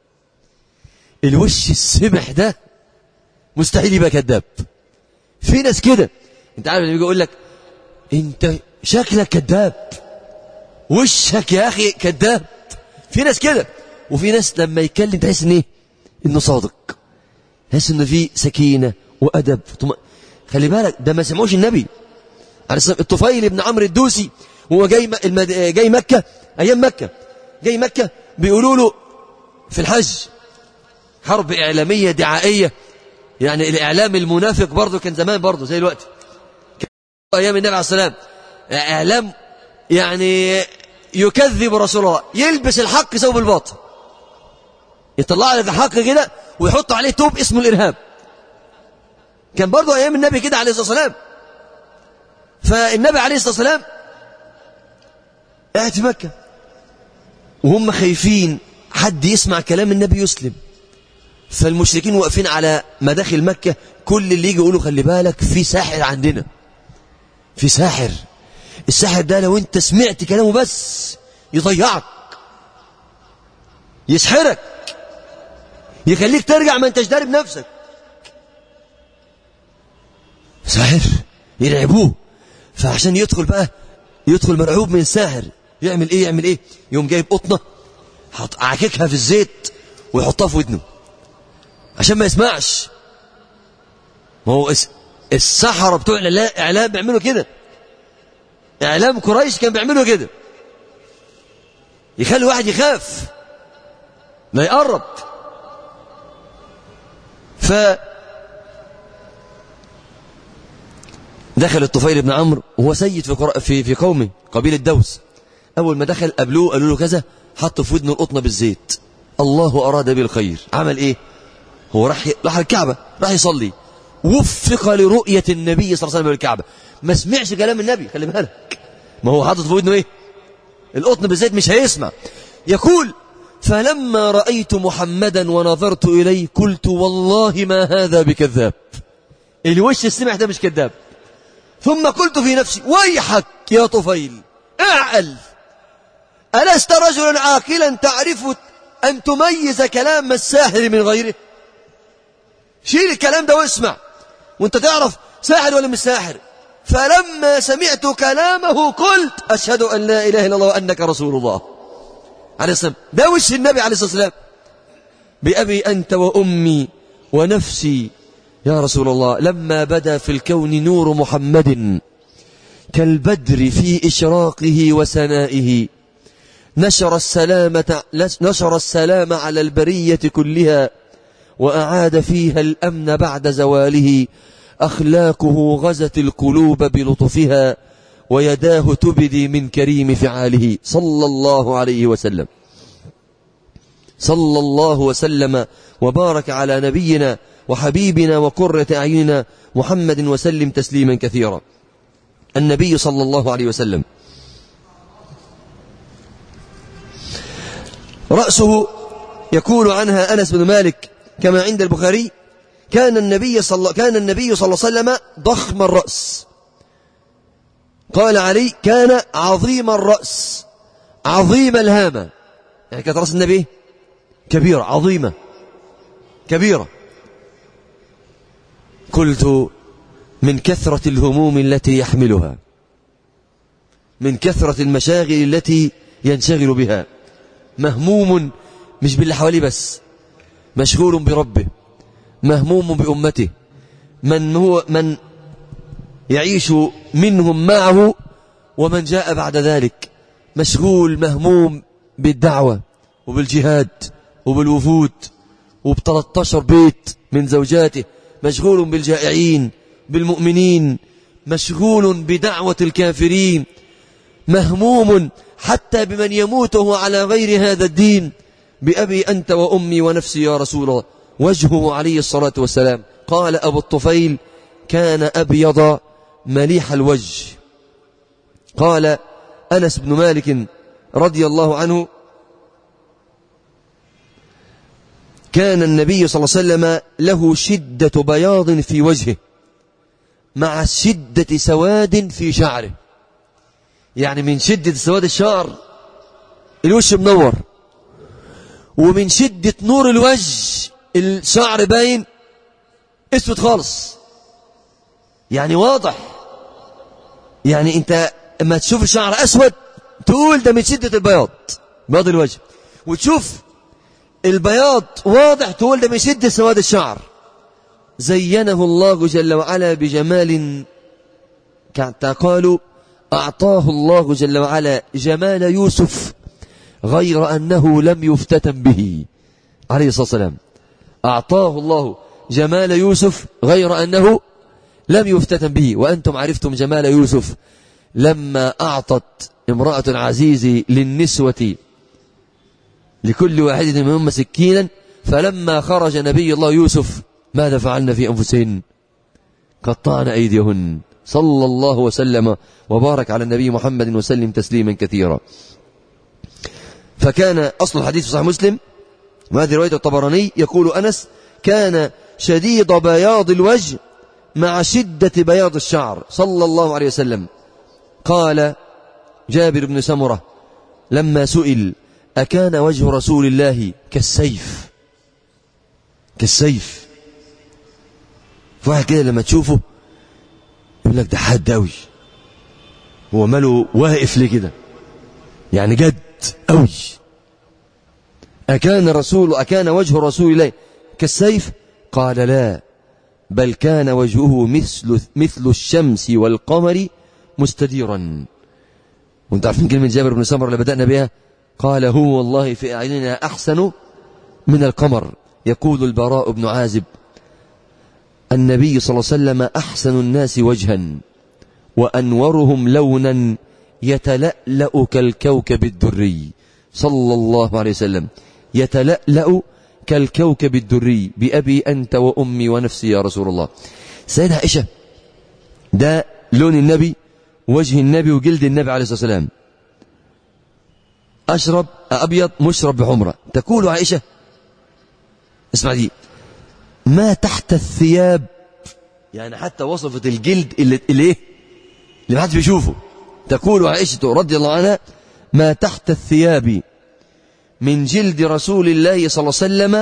الوش السمح ده مستحيل يبقى كذاب في ناس كده انت عارف اللي بيجي يقول لك انت شكلك كذاب وشك يا اخي كذاب في ناس كده وفي ناس لما يتكلم تحس ان ايه انه صادق تحس انه في سكينه وادب طم... خلي بالك ده ما سمعوش النبي عليه الصلاه الطفيل بن عمرو الدوسي وهو جاي م... المد... جاي مكه ايام مكه جاي مكه بيقولوا له في الحج حرب اعلاميه دعائيه يعني الاعلام المنافق برضه كان زمان برضه زي الوقت ايام النبي عليه السلام اعلام يعني يكذب رسول الله يلبس الحق ثوب الباطل يطلع لك الحق كده ويحط عليه توب اسمه الارهاب كان برضه ايام النبي كده عليه الصلاه والسلام فالنبي عليه الصلاه والسلام قاعد في مكه وهم خايفين حد يسمع كلام النبي يسلم فالمشركين واقفين على مداخل مكة كل اللي يجي يقولوا خلي بالك في ساحر عندنا في ساحر الساحر ده لو انت سمعت كلامه بس يضيعك يسحرك يخليك ترجع ما انتش داري بنفسك ساحر يرعبوه فعشان يدخل بقى يدخل مرعوب من الساحر يعمل ايه يعمل ايه يوم جايب قطنه حط عاككها في الزيت ويحطها في ودنه عشان ما يسمعش ما هو السحرة بتوع الإعلام بيعملوا كده إعلام قريش كان بيعملوا كده يخلي واحد يخاف لا يقرب ف دخل الطفيل بن عمرو وهو سيد في في في قومه قبيله دوس اول ما دخل قابلوه قالوا له كذا حط في ودنه القطنه بالزيت الله اراد به الخير عمل ايه هو راح راح الكعبه راح يصلي وفق لرؤيه النبي صلى الله عليه وسلم بالكعبه ما سمعش كلام النبي خلي بالك ما هو حاطط في ودنه ايه القطن بالزيت مش هيسمع يقول فلما رايت محمدا ونظرت اليه قلت والله ما هذا بكذاب الوش السمح ده مش كذاب ثم قلت في نفسي ويحك يا طفيل اعقل ألست رجلا عاقلا تعرف أن تميز كلام الساحر من غيره شيل الكلام ده واسمع وانت تعرف ساحر ولا مش ساحر فلما سمعت كلامه قلت أشهد أن لا إله إلا الله وأنك رسول الله عليه السلام ده وش النبي عليه الصلاة والسلام بأبي أنت وأمي ونفسي يا رسول الله لما بدا في الكون نور محمد كالبدر في إشراقه وسنائه نشر السلامة نشر السلام على البرية كلها وأعاد فيها الأمن بعد زواله أخلاقه غزت القلوب بلطفها ويداه تبدي من كريم فعاله صلى الله عليه وسلم صلى الله وسلم وبارك على نبينا وحبيبنا وقرة أعيننا محمد وسلم تسليما كثيرا النبي صلى الله عليه وسلم رأسه يقول عنها أنس بن مالك كما عند البخاري كان النبي صلى كان النبي صلى الله عليه وسلم ضخم الرأس قال علي كان عظيم الرأس عظيم الهامة يعني كانت رأس النبي كبيرة عظيمة كبيرة قلت من كثرة الهموم التي يحملها من كثرة المشاغل التي ينشغل بها مهموم مش باللي حواليه بس مشغول بربه مهموم بأمته من هو من يعيش منهم معه ومن جاء بعد ذلك مشغول مهموم بالدعوة وبالجهاد وبالوفود وب13 بيت من زوجاته مشغول بالجائعين بالمؤمنين مشغول بدعوة الكافرين مهموم حتى بمن يموت وهو على غير هذا الدين بأبي أنت وأمي ونفسي يا رسول الله وجهه عليه الصلاة والسلام قال أبو الطفيل كان أبيض مليح الوجه قال أنس بن مالك رضي الله عنه كان النبي صلى الله عليه وسلم له شدة بياض في وجهه مع شدة سواد في شعره يعني من شدة سواد الشعر الوش منور ومن شدة نور الوجه الشعر باين اسود خالص يعني واضح يعني انت اما تشوف الشعر اسود تقول ده من شدة البياض بياض الوجه وتشوف البياض واضح تقول ده من شدة سواد الشعر زينه الله جل وعلا بجمال قالوا أعطاه الله جل وعلا جمال يوسف غير أنه لم يفتتن به عليه الصلاة والسلام أعطاه الله جمال يوسف غير أنه لم يفتتن به وأنتم عرفتم جمال يوسف لما أعطت امرأة العزيز للنسوة لكل واحدة منهم سكينا فلما خرج نبي الله يوسف ماذا فعلن في أنفسهن قطعن أيديهن صلى الله وسلم وبارك على النبي محمد وسلم تسليما كثيرا فكان أصل الحديث في صحيح مسلم وهذه رواية الطبراني يقول أنس كان شديد بياض الوجه مع شدة بياض الشعر صلى الله عليه وسلم قال جابر بن سمرة لما سئل أكان وجه رسول الله كالسيف كالسيف واحد كده لما تشوفه يقول لك ده حد قوي هو ماله واقف ليه كده يعني جد قوي أكان رسول أكان وجه رسول الله كالسيف قال لا بل كان وجهه مثل مثل الشمس والقمر مستديرا وانت عارفين كلمة جابر بن سمر اللي بدأنا بها قال هو والله في أعيننا أحسن من القمر يقول البراء بن عازب النبي صلى الله عليه وسلم أحسن الناس وجها وأنورهم لونا يتلألأ كالكوكب الدري صلى الله عليه وسلم يتلألأ كالكوكب الدري بأبي أنت وأمي ونفسي يا رسول الله سيدة عائشة ده لون النبي وجه النبي وجلد النبي عليه الصلاة والسلام أشرب أبيض مشرب بحمرة تقول عائشة اسمع دي ما تحت الثياب يعني حتى وصفت الجلد اللي اللي ايه اللي ما حدش بيشوفه تقول عائشة رضي الله عنها ما تحت الثياب من جلد رسول الله صلى الله عليه وسلم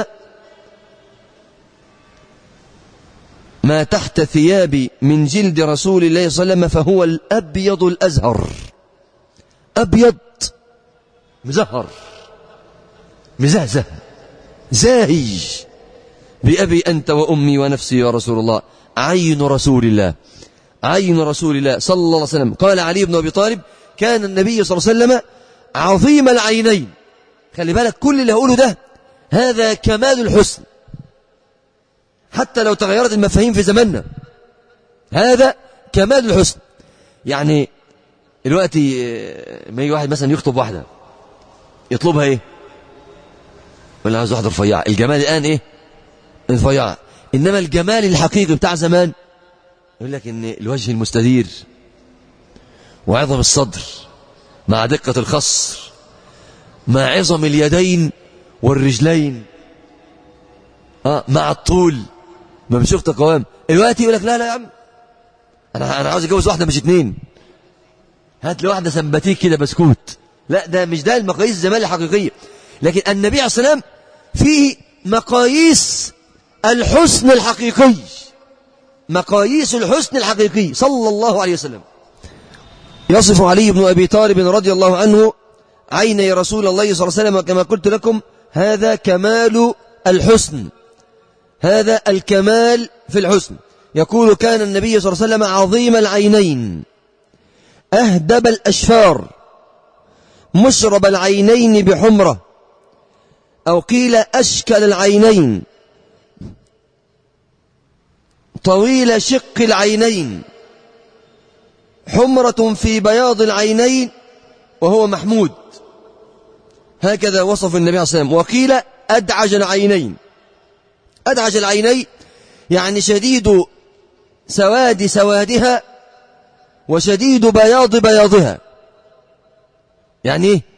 ما تحت ثياب من جلد رسول الله صلى الله عليه وسلم فهو الأبيض الأزهر أبيض مزهر مزهزه زاهي بأبي أنت وأمي ونفسي يا رسول الله عين رسول الله عين رسول الله صلى الله عليه وسلم قال علي بن أبي طالب كان النبي صلى الله عليه وسلم عظيم العينين خلي بالك كل اللي هقوله ده هذا كمال الحسن حتى لو تغيرت المفاهيم في زماننا هذا كمال الحسن يعني دلوقتي ما يجي واحد مثلا يخطب واحدة يطلبها ايه ولا عايز واحدة رفيعة الجمال الآن ايه رفيعة إنما الجمال الحقيقي بتاع زمان يقول لك إن الوجه المستدير وعظم الصدر مع دقة الخصر مع عظم اليدين والرجلين آه مع الطول ما مش اخت قوام دلوقتي يقول لك لا لا يا عم انا انا عاوز اتجوز واحده مش اتنين هات لي واحده سمباتيك كده بسكوت لا ده مش ده المقاييس الزمان الحقيقيه لكن النبي عليه الصلاه والسلام فيه مقاييس الحسن الحقيقي مقاييس الحسن الحقيقي صلى الله عليه وسلم يصف علي بن أبي طالب رضي الله عنه عيني رسول الله صلى الله عليه وسلم كما قلت لكم هذا كمال الحسن هذا الكمال في الحسن يقول كان النبي صلى الله عليه وسلم عظيم العينين أهدب الأشفار مشرب العينين بحمرة أو قيل أشكل العينين طويل شق العينين حمرة في بياض العينين وهو محمود هكذا وصف النبي عليه الصلاة والسلام وقيل أدعج العينين أدعج العينين يعني شديد سواد سوادها وشديد بياض بياضها يعني ايه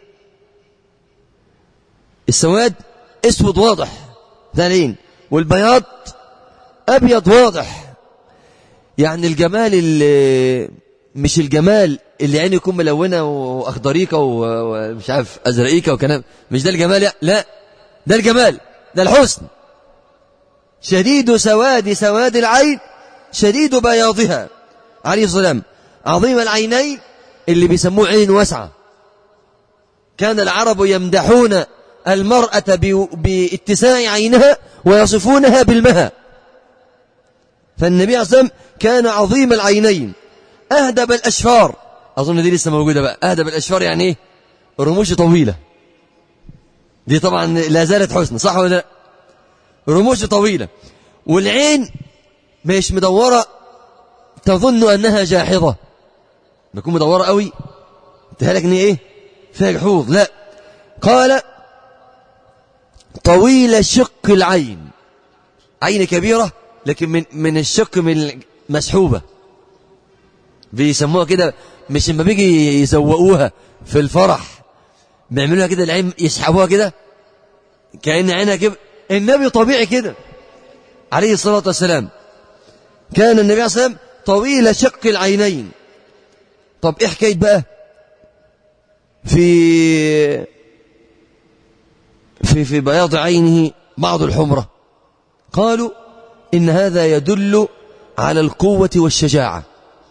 السواد اسود واضح ثانيين والبياض ابيض واضح يعني الجمال اللي مش الجمال اللي عينه يكون ملونه واخضريكه ومش عارف ازرقيكه وكلام مش ده الجمال لا ده الجمال ده الحسن شديد سواد سواد العين شديد بياضها عليه الصلاه والسلام عظيم العينين اللي بيسموه عين واسعه كان العرب يمدحون المرأة باتساع عينها ويصفونها بالمها فالنبي عليه الصلاة والسلام كان عظيم العينين أهدب الأشفار أظن دي لسه موجودة بقى أهدب الأشفار يعني إيه رموش طويلة دي طبعا لا زالت حسن صح ولا لا رموش طويلة والعين مش مدورة تظن أنها جاحظة بكون مدورة قوي تهلك ان ايه فيها جحوظ لا قال طويل شق العين عين كبيرة لكن من من الشق من مسحوبة بيسموها كده مش لما بيجي يزوقوها في الفرح بيعملوها كده العين يسحبوها كده كأن عينها كده النبي طبيعي كده عليه الصلاة والسلام كان النبي عليه الصلاة والسلام طويل شق العينين طب ايه حكايه بقى في في في بياض عينه بعض الحمرة قالوا إن هذا يدل على القوة والشجاعة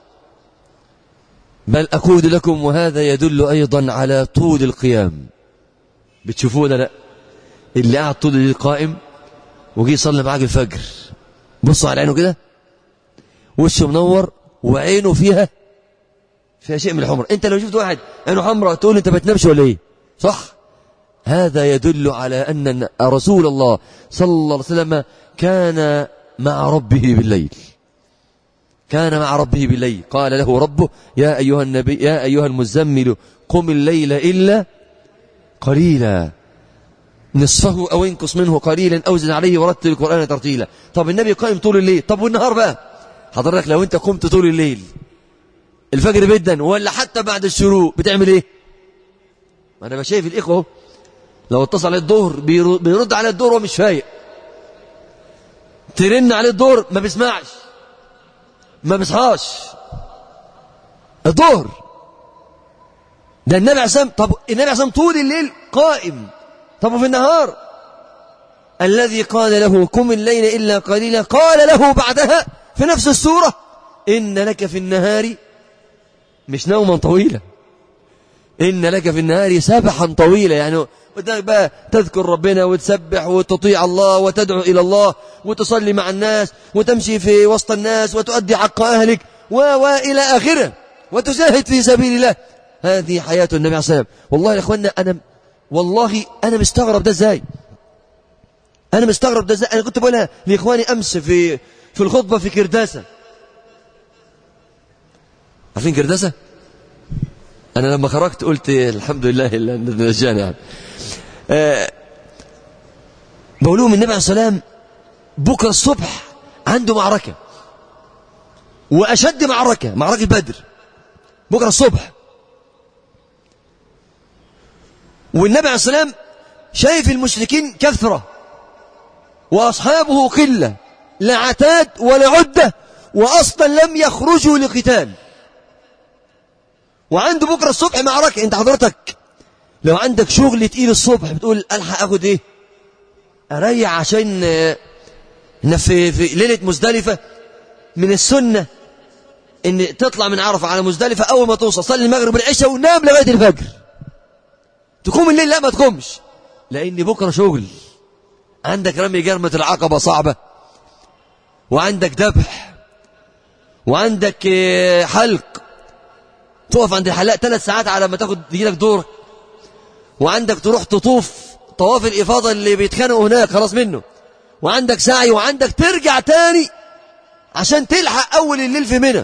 بل أقول لكم وهذا يدل أيضا على طول القيام بتشوفوه لا اللي قاعد طول الليل قائم وجي يصلي معاك الفجر بصوا على عينه كده وشه منور وعينه فيها فيها شيء من الحمر انت لو شفت واحد عينه حمراء تقول انت بتنامش ولا ايه صح هذا يدل على ان رسول الله صلى الله عليه وسلم كان مع ربه بالليل كان مع ربه بالليل قال له ربه يا ايها النبي يا ايها المزمل قم الليل الا قليلا نصفه او انقص منه قليلا او زد عليه ورتل القران ترتيلا طب النبي قائم طول الليل طب والنهار بقى حضرتك لو انت قمت طول الليل الفجر بدا ولا حتى بعد الشروق بتعمل ايه ما انا شايف الاخوه لو اتصل عليه الظهر بيرد على الظهر ومش فايق ترن عليه الظهر ما بيسمعش ما بيصحاش الظهر ده النبي عليه طب النبي عليه طول الليل قائم طب وفي النهار الذي قال له قم الليل إلا قليلا قال له بعدها في نفس السورة إن لك في النهار مش نوما طويلا إن لك في النهار سبحا طويلا يعني قدامك بقى تذكر ربنا وتسبح وتطيع الله وتدعو إلى الله وتصلي مع الناس وتمشي في وسط الناس وتؤدي حق أهلك و وإلى آخره وتجاهد في سبيل الله هذه حياة النبي عليه الصلاة والسلام والله يا إخوانا أنا والله أنا مستغرب ده إزاي أنا مستغرب ده إزاي أنا كنت بقولها لإخواني أمس في في الخطبة في كرداسة عارفين كرداسة أنا لما خرجت قلت الحمد لله اللي نجاني يعني أه بقول لهم النبي عليه الصلاة والسلام بكرة الصبح عنده معركة وأشد معركة معركة بدر بكرة الصبح والنبي عليه الصلاة والسلام شايف المشركين كثرة وأصحابه قلة لا عتاد ولا عدة وأصلا لم يخرجوا لقتال وعنده بكرة الصبح معركة انت حضرتك لو عندك شغل تقيل الصبح بتقول ألحق أخد إيه أريح عشان إن في, في ليلة مزدلفة من السنة إن تطلع من عرفة على مزدلفة أول ما توصل صلي المغرب والعشاء ونام لغاية الفجر تقوم الليل لا ما تقومش لأن بكرة شغل عندك رمي جرمة العقبة صعبة وعندك ذبح وعندك حلق تقف عند الحلاق ثلاث ساعات على ما تاخد يجيلك دورك وعندك تروح تطوف طواف الإفاضة اللي بيتخانقوا هناك خلاص منه وعندك سعي وعندك ترجع تاني عشان تلحق أول الليل في منى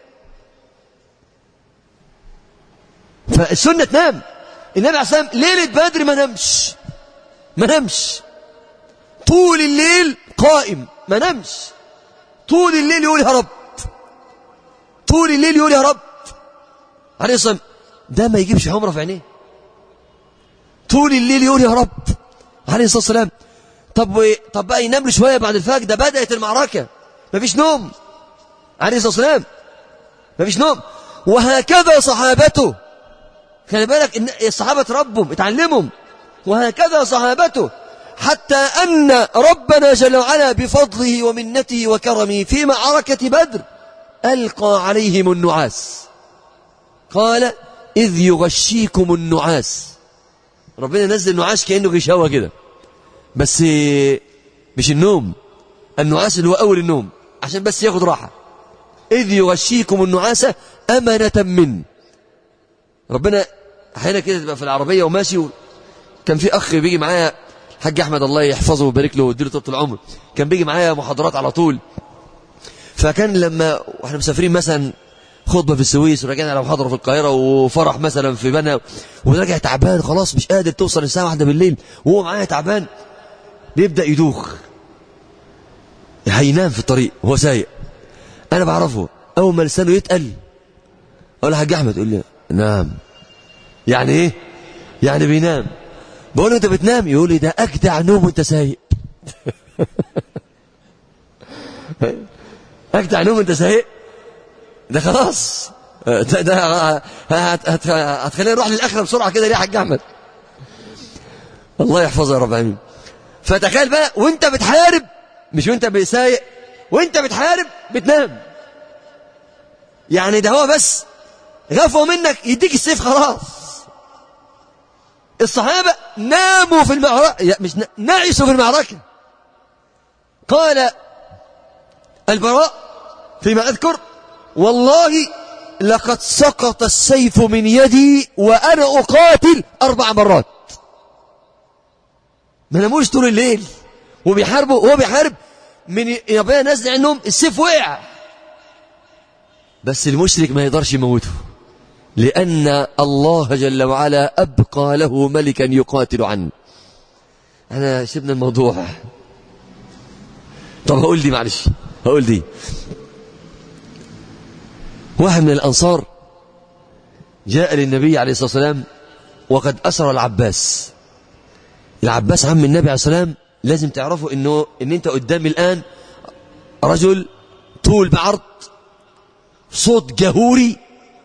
فالسنة تنام النبي عليه الصلاة والسلام ليلة بدر ما نمش ما نمش طول الليل قائم ما نمش طول الليل يقول يا رب طول الليل يقول يا رب عليه الصلاة ده ما يجيبش حمرة في عينيه طول الليل يقول يا رب عليه الصلاة والسلام طب و... طب بقى ينام له شوية بعد الفجر ده بدأت المعركة مفيش نوم عليه الصلاة والسلام مفيش نوم وهكذا صحابته خلي بالك إن الصحابة ربهم اتعلمهم وهكذا صحابته حتى أن ربنا جل وعلا بفضله ومنته وكرمه في معركة بدر ألقى عليهم النعاس قال إذ يغشيكم النعاس ربنا نزل نعاس كأنه غشاوة كده بس مش النوم النعاس اللي هو أول النوم عشان بس ياخد راحة إذ يغشيكم النعاس أمنة من ربنا أحيانا كده تبقى في العربية وماشي و... كان في أخ بيجي معايا حاج أحمد الله يحفظه ويبارك له ويديله طول العمر كان بيجي معايا محاضرات على طول فكان لما واحنا مسافرين مثلا خطبة في السويس وراجعين على محاضرة في القاهرة وفرح مثلا في بنا وراجع تعبان خلاص مش قادر توصل الساعة واحدة بالليل وهو معايا تعبان بيبدأ يدوخ هينام في الطريق وهو سايق أنا بعرفه أول ما لسانه يتقل أقول له حاج أحمد يقول لي نام يعني إيه؟ يعني بينام بقول له أنت بتنام يقول لي ده أجدع نوم وأنت سايق أجدع نوم وأنت سايق ده خلاص ده, ده هتخليني نروح للآخرة بسرعة كده ليه يا حاج أحمد الله يحفظه يا رب العالمين فتخيل بقى وانت بتحارب مش وانت بسايق وانت بتحارب بتنام يعني ده هو بس غفوا منك يديك السيف خلاص الصحابة ناموا في المعركة مش نعسوا في المعركة قال البراء فيما أذكر والله لقد سقط السيف من يدي وأنا أقاتل أربع مرات ما ناموش طول الليل وبيحاربوا وهو بيحارب من ربنا نزل عنهم السيف وقع بس المشرك ما يقدرش يموته لأن الله جل وعلا أبقى له ملكا يقاتل عنه أنا سيبنا الموضوع طب هقول دي معلش هقول دي واحد من الأنصار جاء للنبي عليه الصلاة والسلام وقد أسر العباس العباس عم النبي عليه الصلاة والسلام لازم تعرفوا انه ان انت قدامي الان رجل طول بعرض صوت جهوري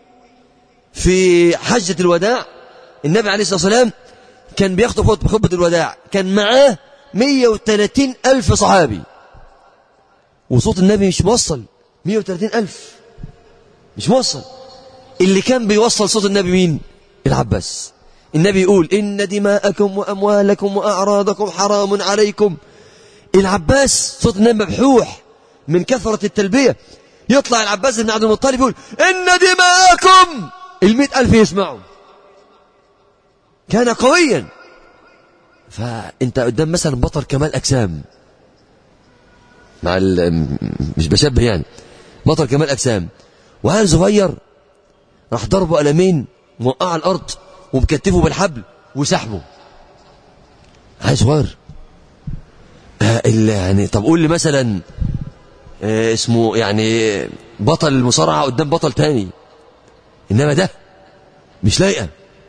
في حجة الوداع النبي عليه الصلاة والسلام كان بيخطب خطبة الوداع كان معاه 130 ألف صحابي وصوت النبي مش موصل 130 ألف مش موصل اللي كان بيوصل صوت النبي مين العباس النبي يقول إن دماءكم وأموالكم وأعراضكم حرام عليكم العباس صوت النبي مبحوح من كثرة التلبية يطلع العباس بن عبد المطلب يقول إن دماءكم المئة ألف يسمعوا كان قويا فأنت قدام مثلا بطل كمال أجسام مع مش بشبه يعني بطل كمال أجسام وعيل صغير راح ضربه قلمين موقع على الأرض ومكتفه بالحبل وسحبه عيل صغير آه يعني طب قول لي مثلا آه اسمه يعني بطل المصارعة قدام بطل تاني إنما ده مش لايقة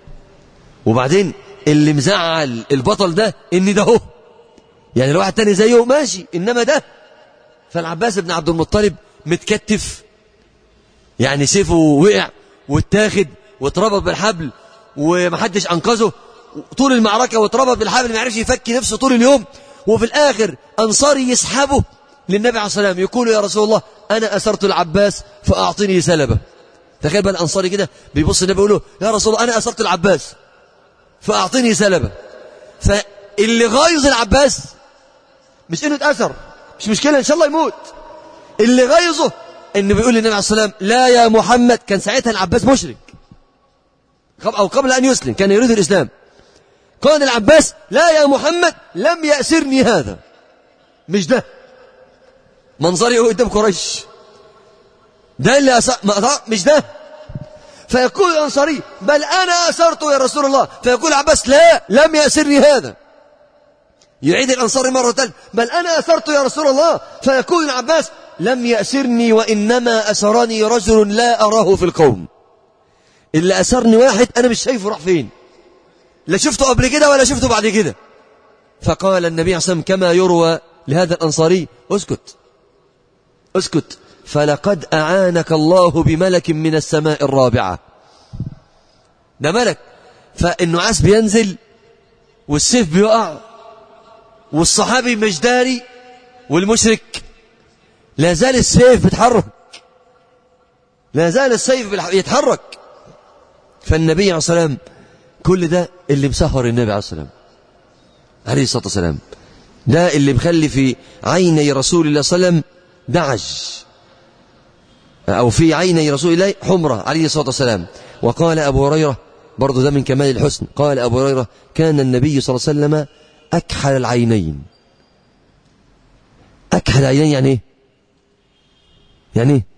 وبعدين اللي مزعل البطل ده ان ده هو يعني لو واحد تاني زيه ماشي انما ده فالعباس بن عبد المطلب متكتف يعني سيفه وقع واتاخد واتربط بالحبل ومحدش انقذه طول المعركه واتربط بالحبل ما عرفش يفك نفسه طول اليوم وفي الاخر انصاري يسحبه للنبي عليه الصلاه والسلام يقول يا رسول الله انا اسرت العباس فاعطني سلبه تخيل بقى الانصاري كده بيبص النبي يقول له يا رسول الله انا اسرت العباس فأعطني سلبة فاللي غايظ العباس مش انه اتأثر مش مشكلة ان شاء الله يموت اللي غايظه انه بيقول للنبي عليه الصلاة والسلام لا يا محمد كان ساعتها العباس مشرك او قبل ان يسلم كان يريد الاسلام قال العباس لا يا محمد لم يأسرني هذا مش ده منظري قدام قريش ده اللي أسر... مش ده فيقول الأنصاري بل أنا أسرت يا رسول الله فيقول عباس لا لم يأسرني هذا يعيد الأنصاري مرة ثالثة بل أنا أسرت يا رسول الله فيقول العباس لم يأسرني وإنما أسرني رجل لا أراه في القوم اللي أسرني واحد أنا مش شايفه راح فين لا شفته قبل كده ولا شفته بعد كده فقال النبي عليه الصلاة والسلام كما يروى لهذا الأنصاري اسكت اسكت فلقد أعانك الله بملك من السماء الرابعة ده ملك فالنعاس بينزل والسيف بيقع والصحابي مش داري والمشرك لا زال السيف بيتحرك لا زال السيف يتحرك فالنبي عليه الصلاة والسلام كل ده اللي مسهر النبي عليه الصلاة والسلام عليه الصلاة والسلام ده اللي مخلي في عيني رسول الله صلى الله عليه وسلم دعج أو في عيني رسول الله حمرة عليه الصلاة والسلام وقال أبو هريرة برضو ده من كمال الحسن قال أبو هريرة كان النبي صلى الله عليه وسلم أكحل العينين أكحل العينين يعني إيه يعني إيه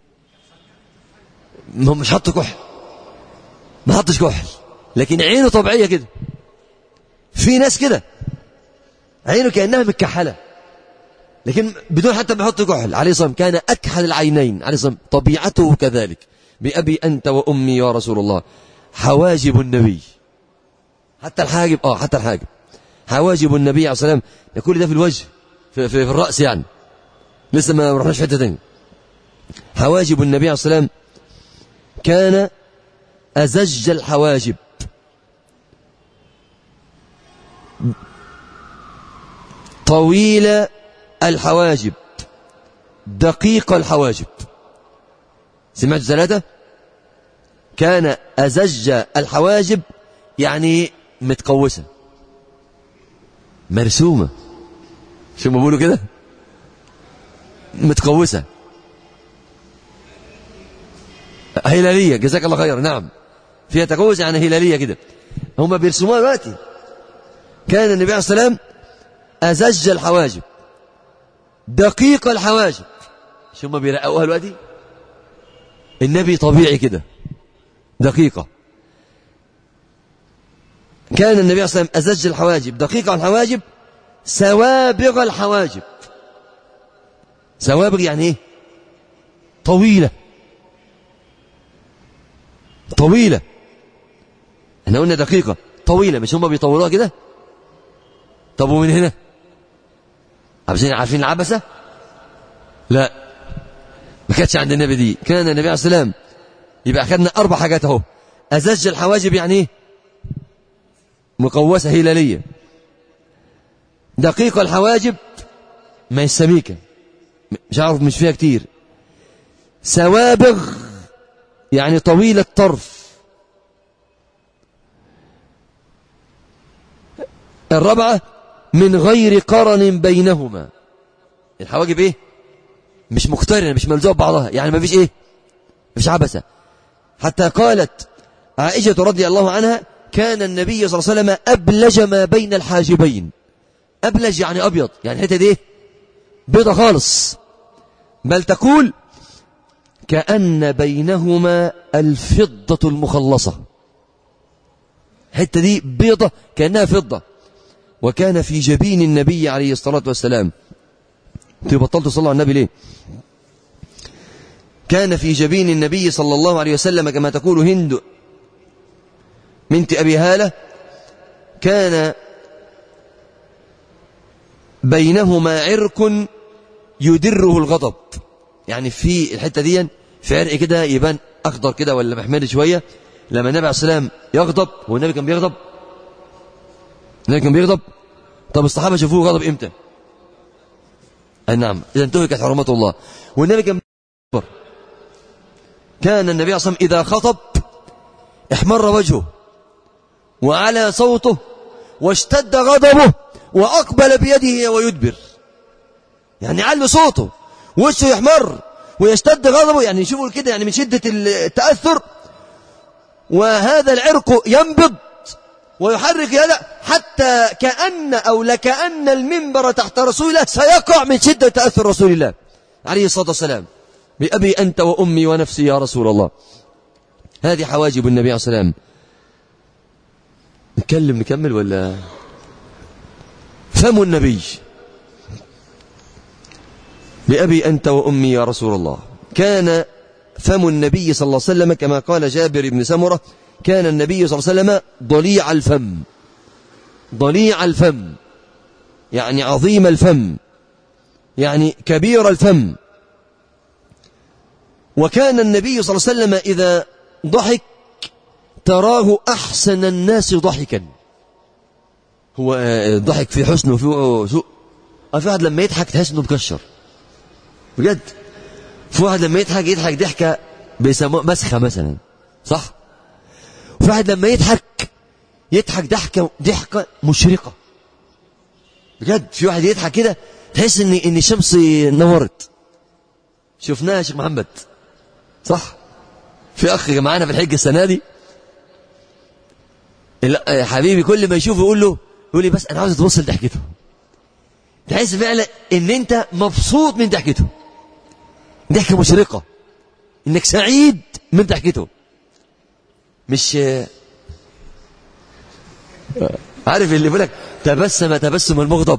مش حط كحل ما حطش كحل لكن عينه طبيعية كده في ناس كده عينه كأنها متكحله لكن بدون حتى ما يحط كحل عليه الصلاة كان أكحل العينين عليه الصلاة طبيعته كذلك بأبي أنت وأمي يا رسول الله حواجب النبي حتى الحاجب آه حتى الحاجب حواجب النبي عليه الصلاة والسلام كل ده في الوجه في, في, في الرأس يعني لسه ما رحناش حتة تانية حواجب النبي عليه الصلاة والسلام كان أزج الحواجب طويل الحواجب دقيق الحواجب سمعت ثلاثة كان أزج الحواجب يعني متقوسة مرسومة شو ما بيقولوا كده متقوسة هلالية جزاك الله خير نعم فيها تقوس يعني هلالية كده هم بيرسموها دلوقتي كان النبي عليه الصلاة والسلام أزج الحواجب دقيق الحواجب شو ما بيرققوها دلوقتي النبي طبيعي كده دقيقة كان النبي صلى الله عليه وسلم أزج الحواجب دقيق الحواجب سوابغ الحواجب سوابغ يعني ايه طويلة طويلة احنا قلنا دقيقة طويلة مش هم بيطولوها كده طب ومن هنا عارفين عارفين العبسة لا ما كانتش عند النبي دي كان النبي عليه السلام يبقى أخذنا أربع حاجات أهو أزج الحواجب يعني إيه مقوسة هلالية دقيق الحواجب ما هي السميكة مش عارف مش فيها كتير سوابغ يعني طويل الطرف الرابعة من غير قرن بينهما الحواجب ايه مش مقترنة مش ملزوقة ببعضها يعني ما فيش ايه مفيش عبثة حتى قالت عائشة رضي الله عنها كان النبي صلى الله عليه وسلم أبلج ما بين الحاجبين أبلج يعني أبيض يعني الحتة دي بيضة خالص بل تقول كأن بينهما الفضة المخلصة الحتة دي بيضة كأنها فضة وكان في جبين النبي عليه الصلاة والسلام انتوا بطلتوا تصلوا على النبي ليه كان في جبين النبي صلى الله عليه وسلم كما تقول هند بنت أبي هالة كان بينهما عرق يدره الغضب يعني في الحتة دي في عرق كده يبان أخضر كده ولا محمر شوية لما النبي عليه السلام يغضب هو النبي كان بيغضب النبي كان بيغضب طب الصحابة شافوه غضب امتى أي نعم إذا انتهكت حرمات الله والنبي كان بيغضب كان النبي صلى الله عليه وسلم إذا خطب احمر وجهه وعلى صوته واشتد غضبه وأقبل بيده ويدبر يعني علو صوته وشه يحمر ويشتد غضبه يعني نشوفه كده يعني من شدة التأثر وهذا العرق ينبض ويحرك يده حتى كأن أو لكأن المنبر تحت رسول الله سيقع من شدة تأثر رسول الله عليه الصلاة والسلام بأبي أنت وأمي ونفسي يا رسول الله هذه حواجب النبي عليه الصلاة والسلام نتكلم نكمل ولا فم النبي بأبي أنت وأمي يا رسول الله كان فم النبي صلى الله عليه وسلم كما قال جابر بن سمرة كان النبي صلى الله عليه وسلم ضليع الفم ضليع الفم يعني عظيم الفم يعني كبير الفم وكان النبي صلى الله عليه وسلم إذا ضحك تراه أحسن الناس ضحكا هو ضحك في حسن وفي سوء في واحد لما يضحك تحس انه مكشر بجد في واحد لما يضحك يضحك ضحكة بيسموها مسخة مثلا صح وفي واحد لما يضحك يضحك ضحكة ضحكة مشرقة بجد في واحد يضحك كده تحس ان ان الشمس نورت شفناها يا شيخ محمد صح في اخ معانا في الحج السنه دي حبيبي كل ما يشوفه يقول له يقول لي بس انا عاوز اتوصل ضحكته تحس فعلا ان انت مبسوط من ضحكته ضحكه مشرقه انك سعيد من ضحكته مش عارف اللي بيقول لك تبسم تبسم المغضب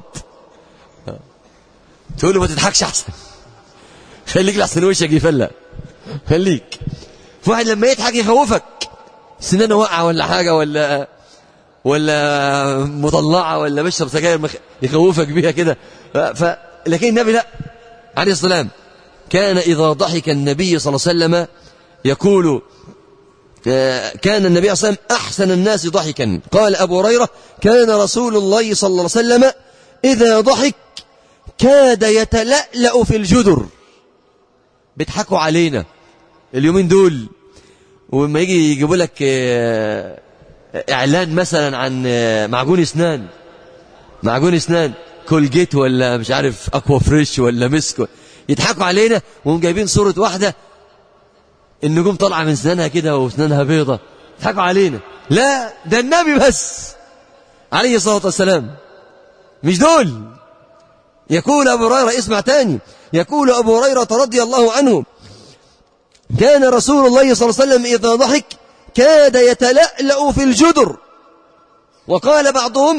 تقول له ما تضحكش احسن خليك لحسن وشك يفلق خليك في واحد لما يضحك يخوفك سنانه واقعه ولا حاجه ولا ولا مطلعه ولا بيشرب سجاير مخ... يخوفك بيها كده ف... لكن النبي لا عليه السلام كان اذا ضحك النبي صلى الله عليه وسلم يقول كان النبي صلى الله عليه وسلم احسن الناس ضحكا قال ابو هريره كان رسول الله صلى الله عليه وسلم اذا ضحك كاد يتلألأ في الجدر بيضحكوا علينا اليومين دول ولما يجي يجيبوا لك اعلان مثلا عن معجون اسنان معجون اسنان كولجيت ولا مش عارف اكوا فريش ولا مسك يضحكوا علينا وهم جايبين صورة واحدة النجوم طالعة من سنانها كده وسنانها بيضة يضحكوا علينا لا ده النبي بس عليه الصلاة والسلام مش دول يقول أبو هريرة اسمع تاني يقول أبو هريرة رضي الله عنه كان رسول الله صلى الله عليه وسلم إذا ضحك كاد يتلألأ في الجدر وقال بعضهم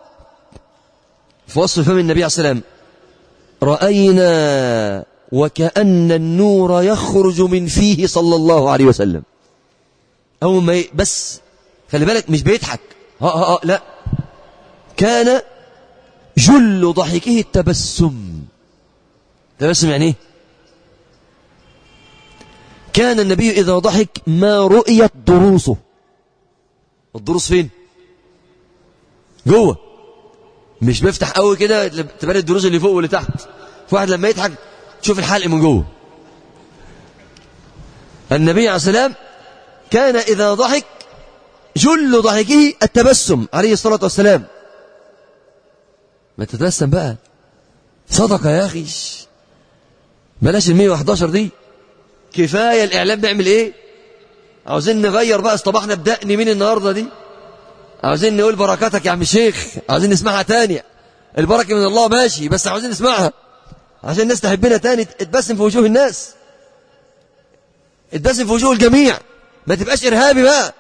في وصف فم النبي عليه السلام رأينا وكأن النور يخرج من فيه صلى الله عليه وسلم أو ما ي... بس خلي بالك مش بيضحك ها ها ها لا كان جل ضحكه التبسم تبسم يعني ايه كان النبي إذا ضحك ما رؤيت ضروسه الضروس فين جوه مش بيفتح قوي كده تبان الدروس اللي فوق واللي تحت في واحد لما يضحك تشوف الحلق من جوه النبي عليه السلام كان إذا ضحك جل ضحكه التبسم عليه الصلاة والسلام ما تتبسم بقى صدقة يا أخي بلاش ال 111 دي كفاية الإعلام بيعمل إيه عاوزين نغير بقى اصطبحنا بدقن مين النهاردة دي عاوزين نقول بركاتك يا عم الشيخ عاوزين نسمعها تاني البركة من الله ماشي بس عاوزين نسمعها عشان الناس تحبنا تاني تبسم في وجوه الناس تبسم في وجوه الجميع ما تبقاش إرهابي بقى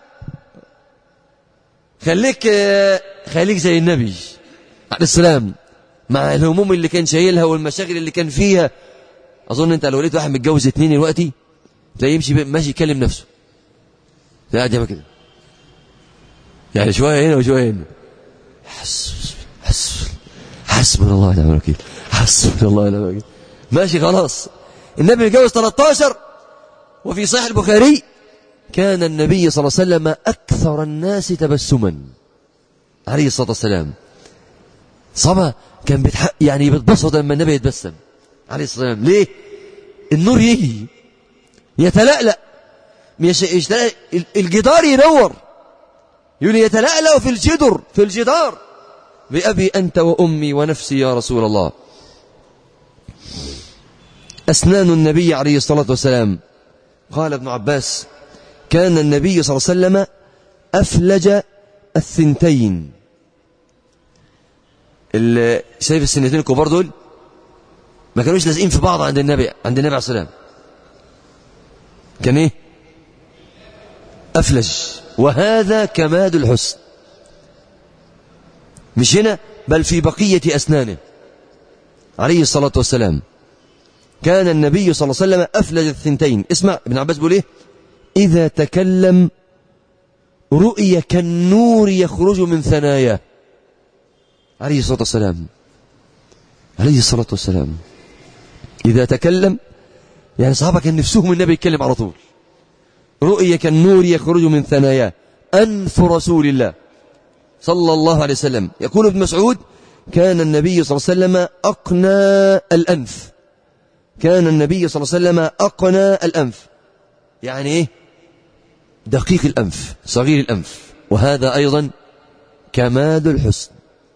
خليك خليك زي النبي عليه السلام مع الهموم اللي كان شايلها والمشاغل اللي كان فيها أظن أنت لو لقيت واحد متجوز اتنين دلوقتي تلاقيه يمشي ماشي يكلم نفسه قاعد يعمل كده يعني شوية هنا وشوية هنا حسب حسب حسبنا الله ونعم الوكيل حسبنا الله ونعم الوكيل ماشي خلاص النبي متجوز 13 وفي صحيح البخاري كان النبي صلى الله عليه وسلم أكثر الناس تبسما عليه الصلاة والسلام صبا كان بتحق يعني بتبسط لما النبي يتبسم عليه الصلاة والسلام ليه النور يجي يتلألأ الجدار ينور يقول يتلألأ في الجدر في الجدار بأبي أنت وأمي ونفسي يا رسول الله أسنان النبي عليه الصلاة والسلام قال ابن عباس كان النبي صلى الله عليه وسلم أفلج الثنتين شايف السنتين الكبار دول ما كانوش لازقين في بعض عند النبي عند النبي عليه الصلاة والسلام كان ايه أفلج وهذا كماد الحسن مش هنا بل في بقية أسنانه عليه الصلاة والسلام كان النبي صلى الله عليه وسلم أفلج الثنتين اسمع ابن عباس بيقول ايه إذا تكلم رؤي كالنور يخرج من ثناياه عليه الصلاة والسلام عليه الصلاة والسلام إذا تكلم يعني صحابة كان نفسهم النبي يتكلم على طول رؤية كالنور يخرج من ثناياه أنف رسول الله صلى الله عليه وسلم يقول ابن مسعود كان النبي صلى الله عليه وسلم أقنى الأنف كان النبي صلى الله عليه وسلم أقنى الأنف يعني إيه دقيق الأنف صغير الأنف وهذا أيضا كماد الحسن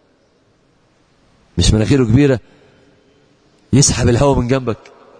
مش مناخيره كبيرة يسحب الهواء من جنبك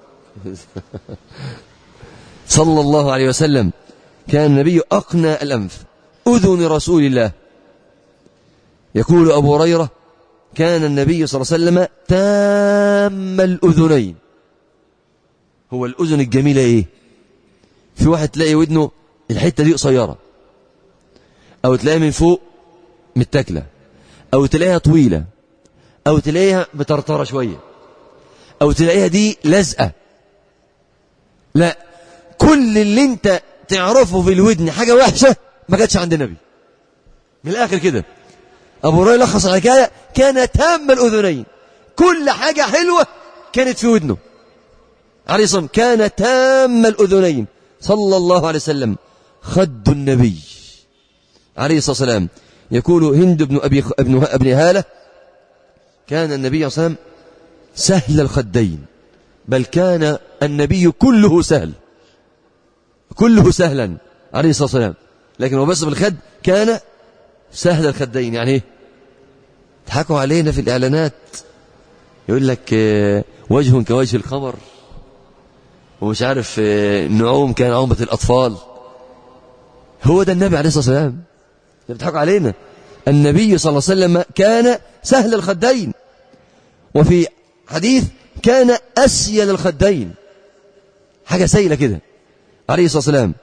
صلى الله عليه وسلم كان النبي أقنى الأنف أذن رسول الله يقول أبو هريرة كان النبي صلى الله عليه وسلم تام الأذنين هو الأذن الجميلة إيه في واحد تلاقي ودنه الحتة دي قصيرة أو تلاقيها من فوق متاكلة أو تلاقيها طويلة أو تلاقيها مطرطرة شوية أو تلاقيها دي لزقة لا كل اللي انت تعرفه في الودن حاجة وحشة ما كانتش عند النبي من الآخر كده أبو هريرة لخص الحكاية كان تام الأذنين كل حاجة حلوة كانت في ودنه عليه الصلاة كان تام الأذنين صلى الله عليه وسلم خد النبي عليه الصلاة والسلام يقول هند بن أبي ابن ابن هالة كان النبي صلى الله عليه وسلم سهل الخدين بل كان النبي كله سهل كله سهلا عليه الصلاة والسلام لكن هو بس بالخد كان سهل الخدين يعني ايه تضحكوا علينا في الإعلانات يقول لك وجه كوجه القمر ومش عارف النعوم كان عومة الأطفال هو ده النبي عليه الصلاة والسلام بتضحكوا علينا النبي صلى الله عليه وسلم كان سهل الخدين وفي حديث كان أسيل الخدين حاجة سيلة كده عليه الصلاة والسلام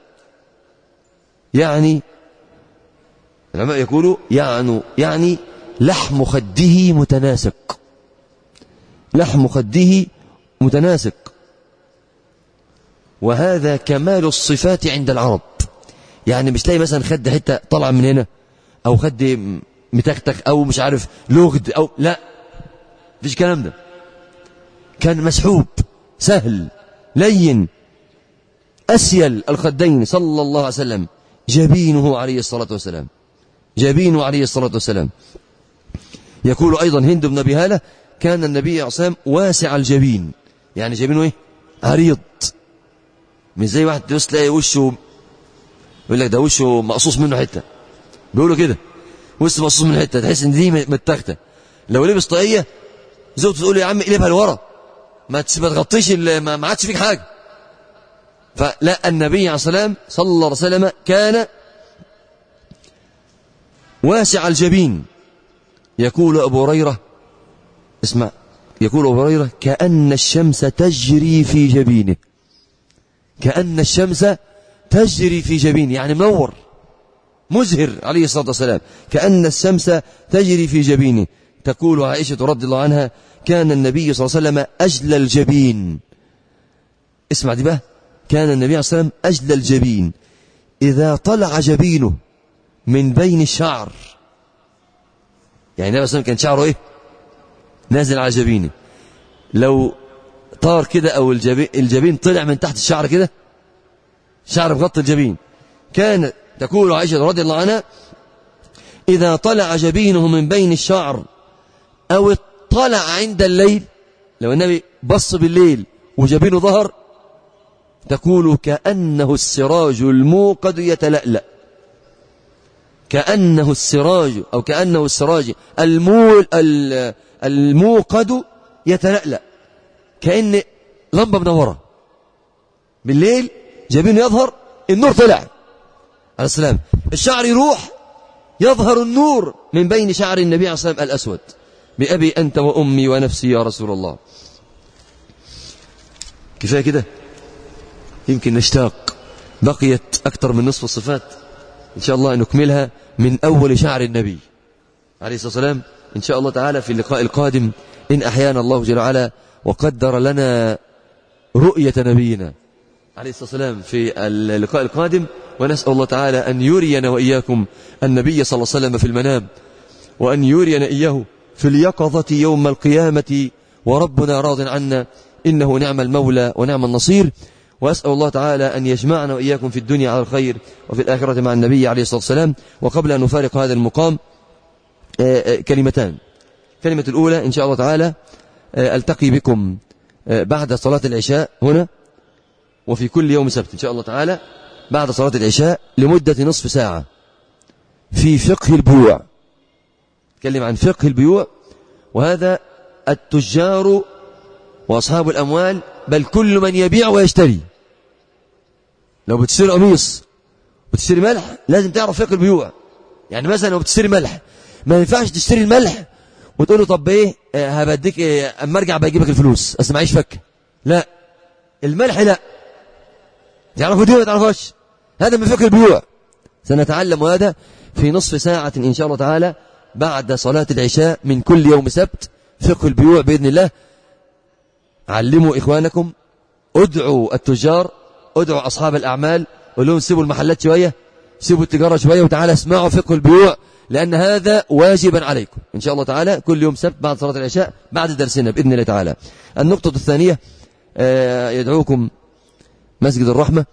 يعني العلماء يقولوا يعني يعني لحم خده متناسق لحم خده متناسق وهذا كمال الصفات عند العرب يعني مش تلاقي مثلا خد حتة طالعة من هنا أو خد متختخ أو مش عارف لغد أو لا مفيش كلام ده كان مسحوب سهل لين أسيل الخدين صلى الله عليه وسلم جبينه عليه الصلاة والسلام جبينه عليه الصلاة والسلام يقول أيضا هند بن أبي هالة كان النبي عليه الصلاة والسلام واسع الجبين يعني جبينه إيه عريض مش زي واحد تبص تلاقي وشه يقول لك ده وشه مقصوص منه حتة بيقولوا كده وشه مقصوص منه حتة تحس ان دي متاخته لو لبس طاقية زوجته تقول له يا عم اقلبها لورا ما تس- ما تغطيش ال- ما ما عادش فيك حاجة فلا النبي عليه الصلاة والسلام صلى الله عليه وسلم كان واسع الجبين يقول أبو هريرة اسمع يقول أبو هريرة كأن الشمس تجري في جبينه كأن الشمس تجري في جبينه يعني منور مزهر عليه الصلاة والسلام كأن الشمس تجري في جبينه تقول عائشة رضي الله عنها كان النبي صلى الله عليه وسلم أجل الجبين اسمع دي بقى كان النبي صلى الله عليه وسلم أجل الجبين إذا طلع جبينه من بين الشعر يعني النبي صلى الله عليه وسلم كان شعره إيه نازل على جبينه لو طار كده أو الجبين, الجبين طلع من تحت الشعر كده شعر بغطي الجبين كان تقول عائشة رضي الله عنها إذا طلع جبينه من بين الشعر أو اطلع عند الليل لو النبي بص بالليل وجبينه ظهر تقول كأنه السراج الموقد يتلألأ كأنه السراج أو كأنه السراج المول ال- الموقد يتلألأ كأن لمبة منورة بالليل جبينه يظهر النور طلع عليه السلام الشعر يروح يظهر النور من بين شعر النبي عليه الصلاة والسلام الأسود بأبي أنت وأمي ونفسي يا رسول الله كفاية كده يمكن نشتاق بقيت أكثر من نصف الصفات إن شاء الله نكملها من أول شعر النبي عليه الصلاة والسلام إن شاء الله تعالى في اللقاء القادم إن أحيانا الله جل وعلا وقدر لنا رؤية نبينا عليه الصلاة والسلام في اللقاء القادم ونسأل الله تعالى أن يرينا وإياكم النبي صلى الله عليه وسلم في المنام وأن يرينا إياه في اليقظة يوم القيامة وربنا راض عنا إنه نعم المولى ونعم النصير وأسأل الله تعالى أن يجمعنا وإياكم في الدنيا على الخير وفي الآخرة مع النبي عليه الصلاة والسلام وقبل أن نفارق هذا المقام آه، آه، كلمتان كلمة الأولى إن شاء الله تعالى آه، ألتقي بكم آه، بعد صلاة العشاء هنا وفي كل يوم سبت إن شاء الله تعالى بعد صلاة العشاء لمدة نصف ساعة في فقه البيوع تكلم عن فقه البيوع وهذا التجار وأصحاب الأموال بل كل من يبيع ويشتري لو بتشتري قميص وتشتري ملح لازم تعرف فقه البيوع يعني مثلا لو بتشتري ملح ما ينفعش تشتري الملح وتقول له طب ايه آه، هبديك إيه اما ارجع بجيبك الفلوس اصل معيش فك لا الملح لا تعرفوا دي ولا تعرفوش هذا من فقه البيوع سنتعلم هذا في نصف ساعة إن شاء الله تعالى بعد صلاة العشاء من كل يوم سبت فقه البيوع بإذن الله علموا إخوانكم ادعوا التجار ادعوا أصحاب الأعمال قول لهم سيبوا المحلات شوية سيبوا التجارة شوية وتعالى اسمعوا فقه البيوع لأن هذا واجبا عليكم إن شاء الله تعالى كل يوم سبت بعد صلاة العشاء بعد درسنا بإذن الله تعالى النقطة الثانية آه، يدعوكم مسجد الرحمة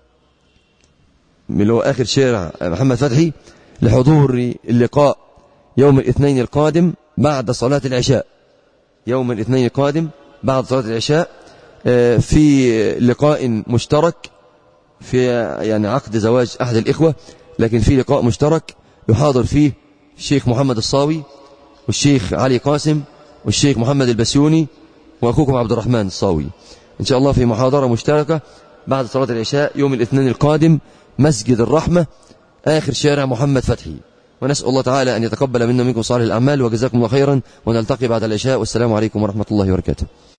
من اللي هو آخر شارع محمد فتحي لحضور اللقاء يوم الاثنين القادم بعد صلاة العشاء يوم الاثنين القادم بعد صلاة العشاء آه، في لقاء مشترك في يعني عقد زواج أحد الإخوة لكن في لقاء مشترك يحاضر فيه الشيخ محمد الصاوي والشيخ علي قاسم والشيخ محمد البسيوني وأخوكم عبد الرحمن الصاوي إن شاء الله في محاضرة مشتركة بعد صلاة العشاء يوم الاثنين القادم مسجد الرحمة آخر شارع محمد فتحي ونسأل الله تعالى أن يتقبل منا منكم صالح الأعمال وجزاكم الله خيرا ونلتقي بعد العشاء والسلام عليكم ورحمة الله وبركاته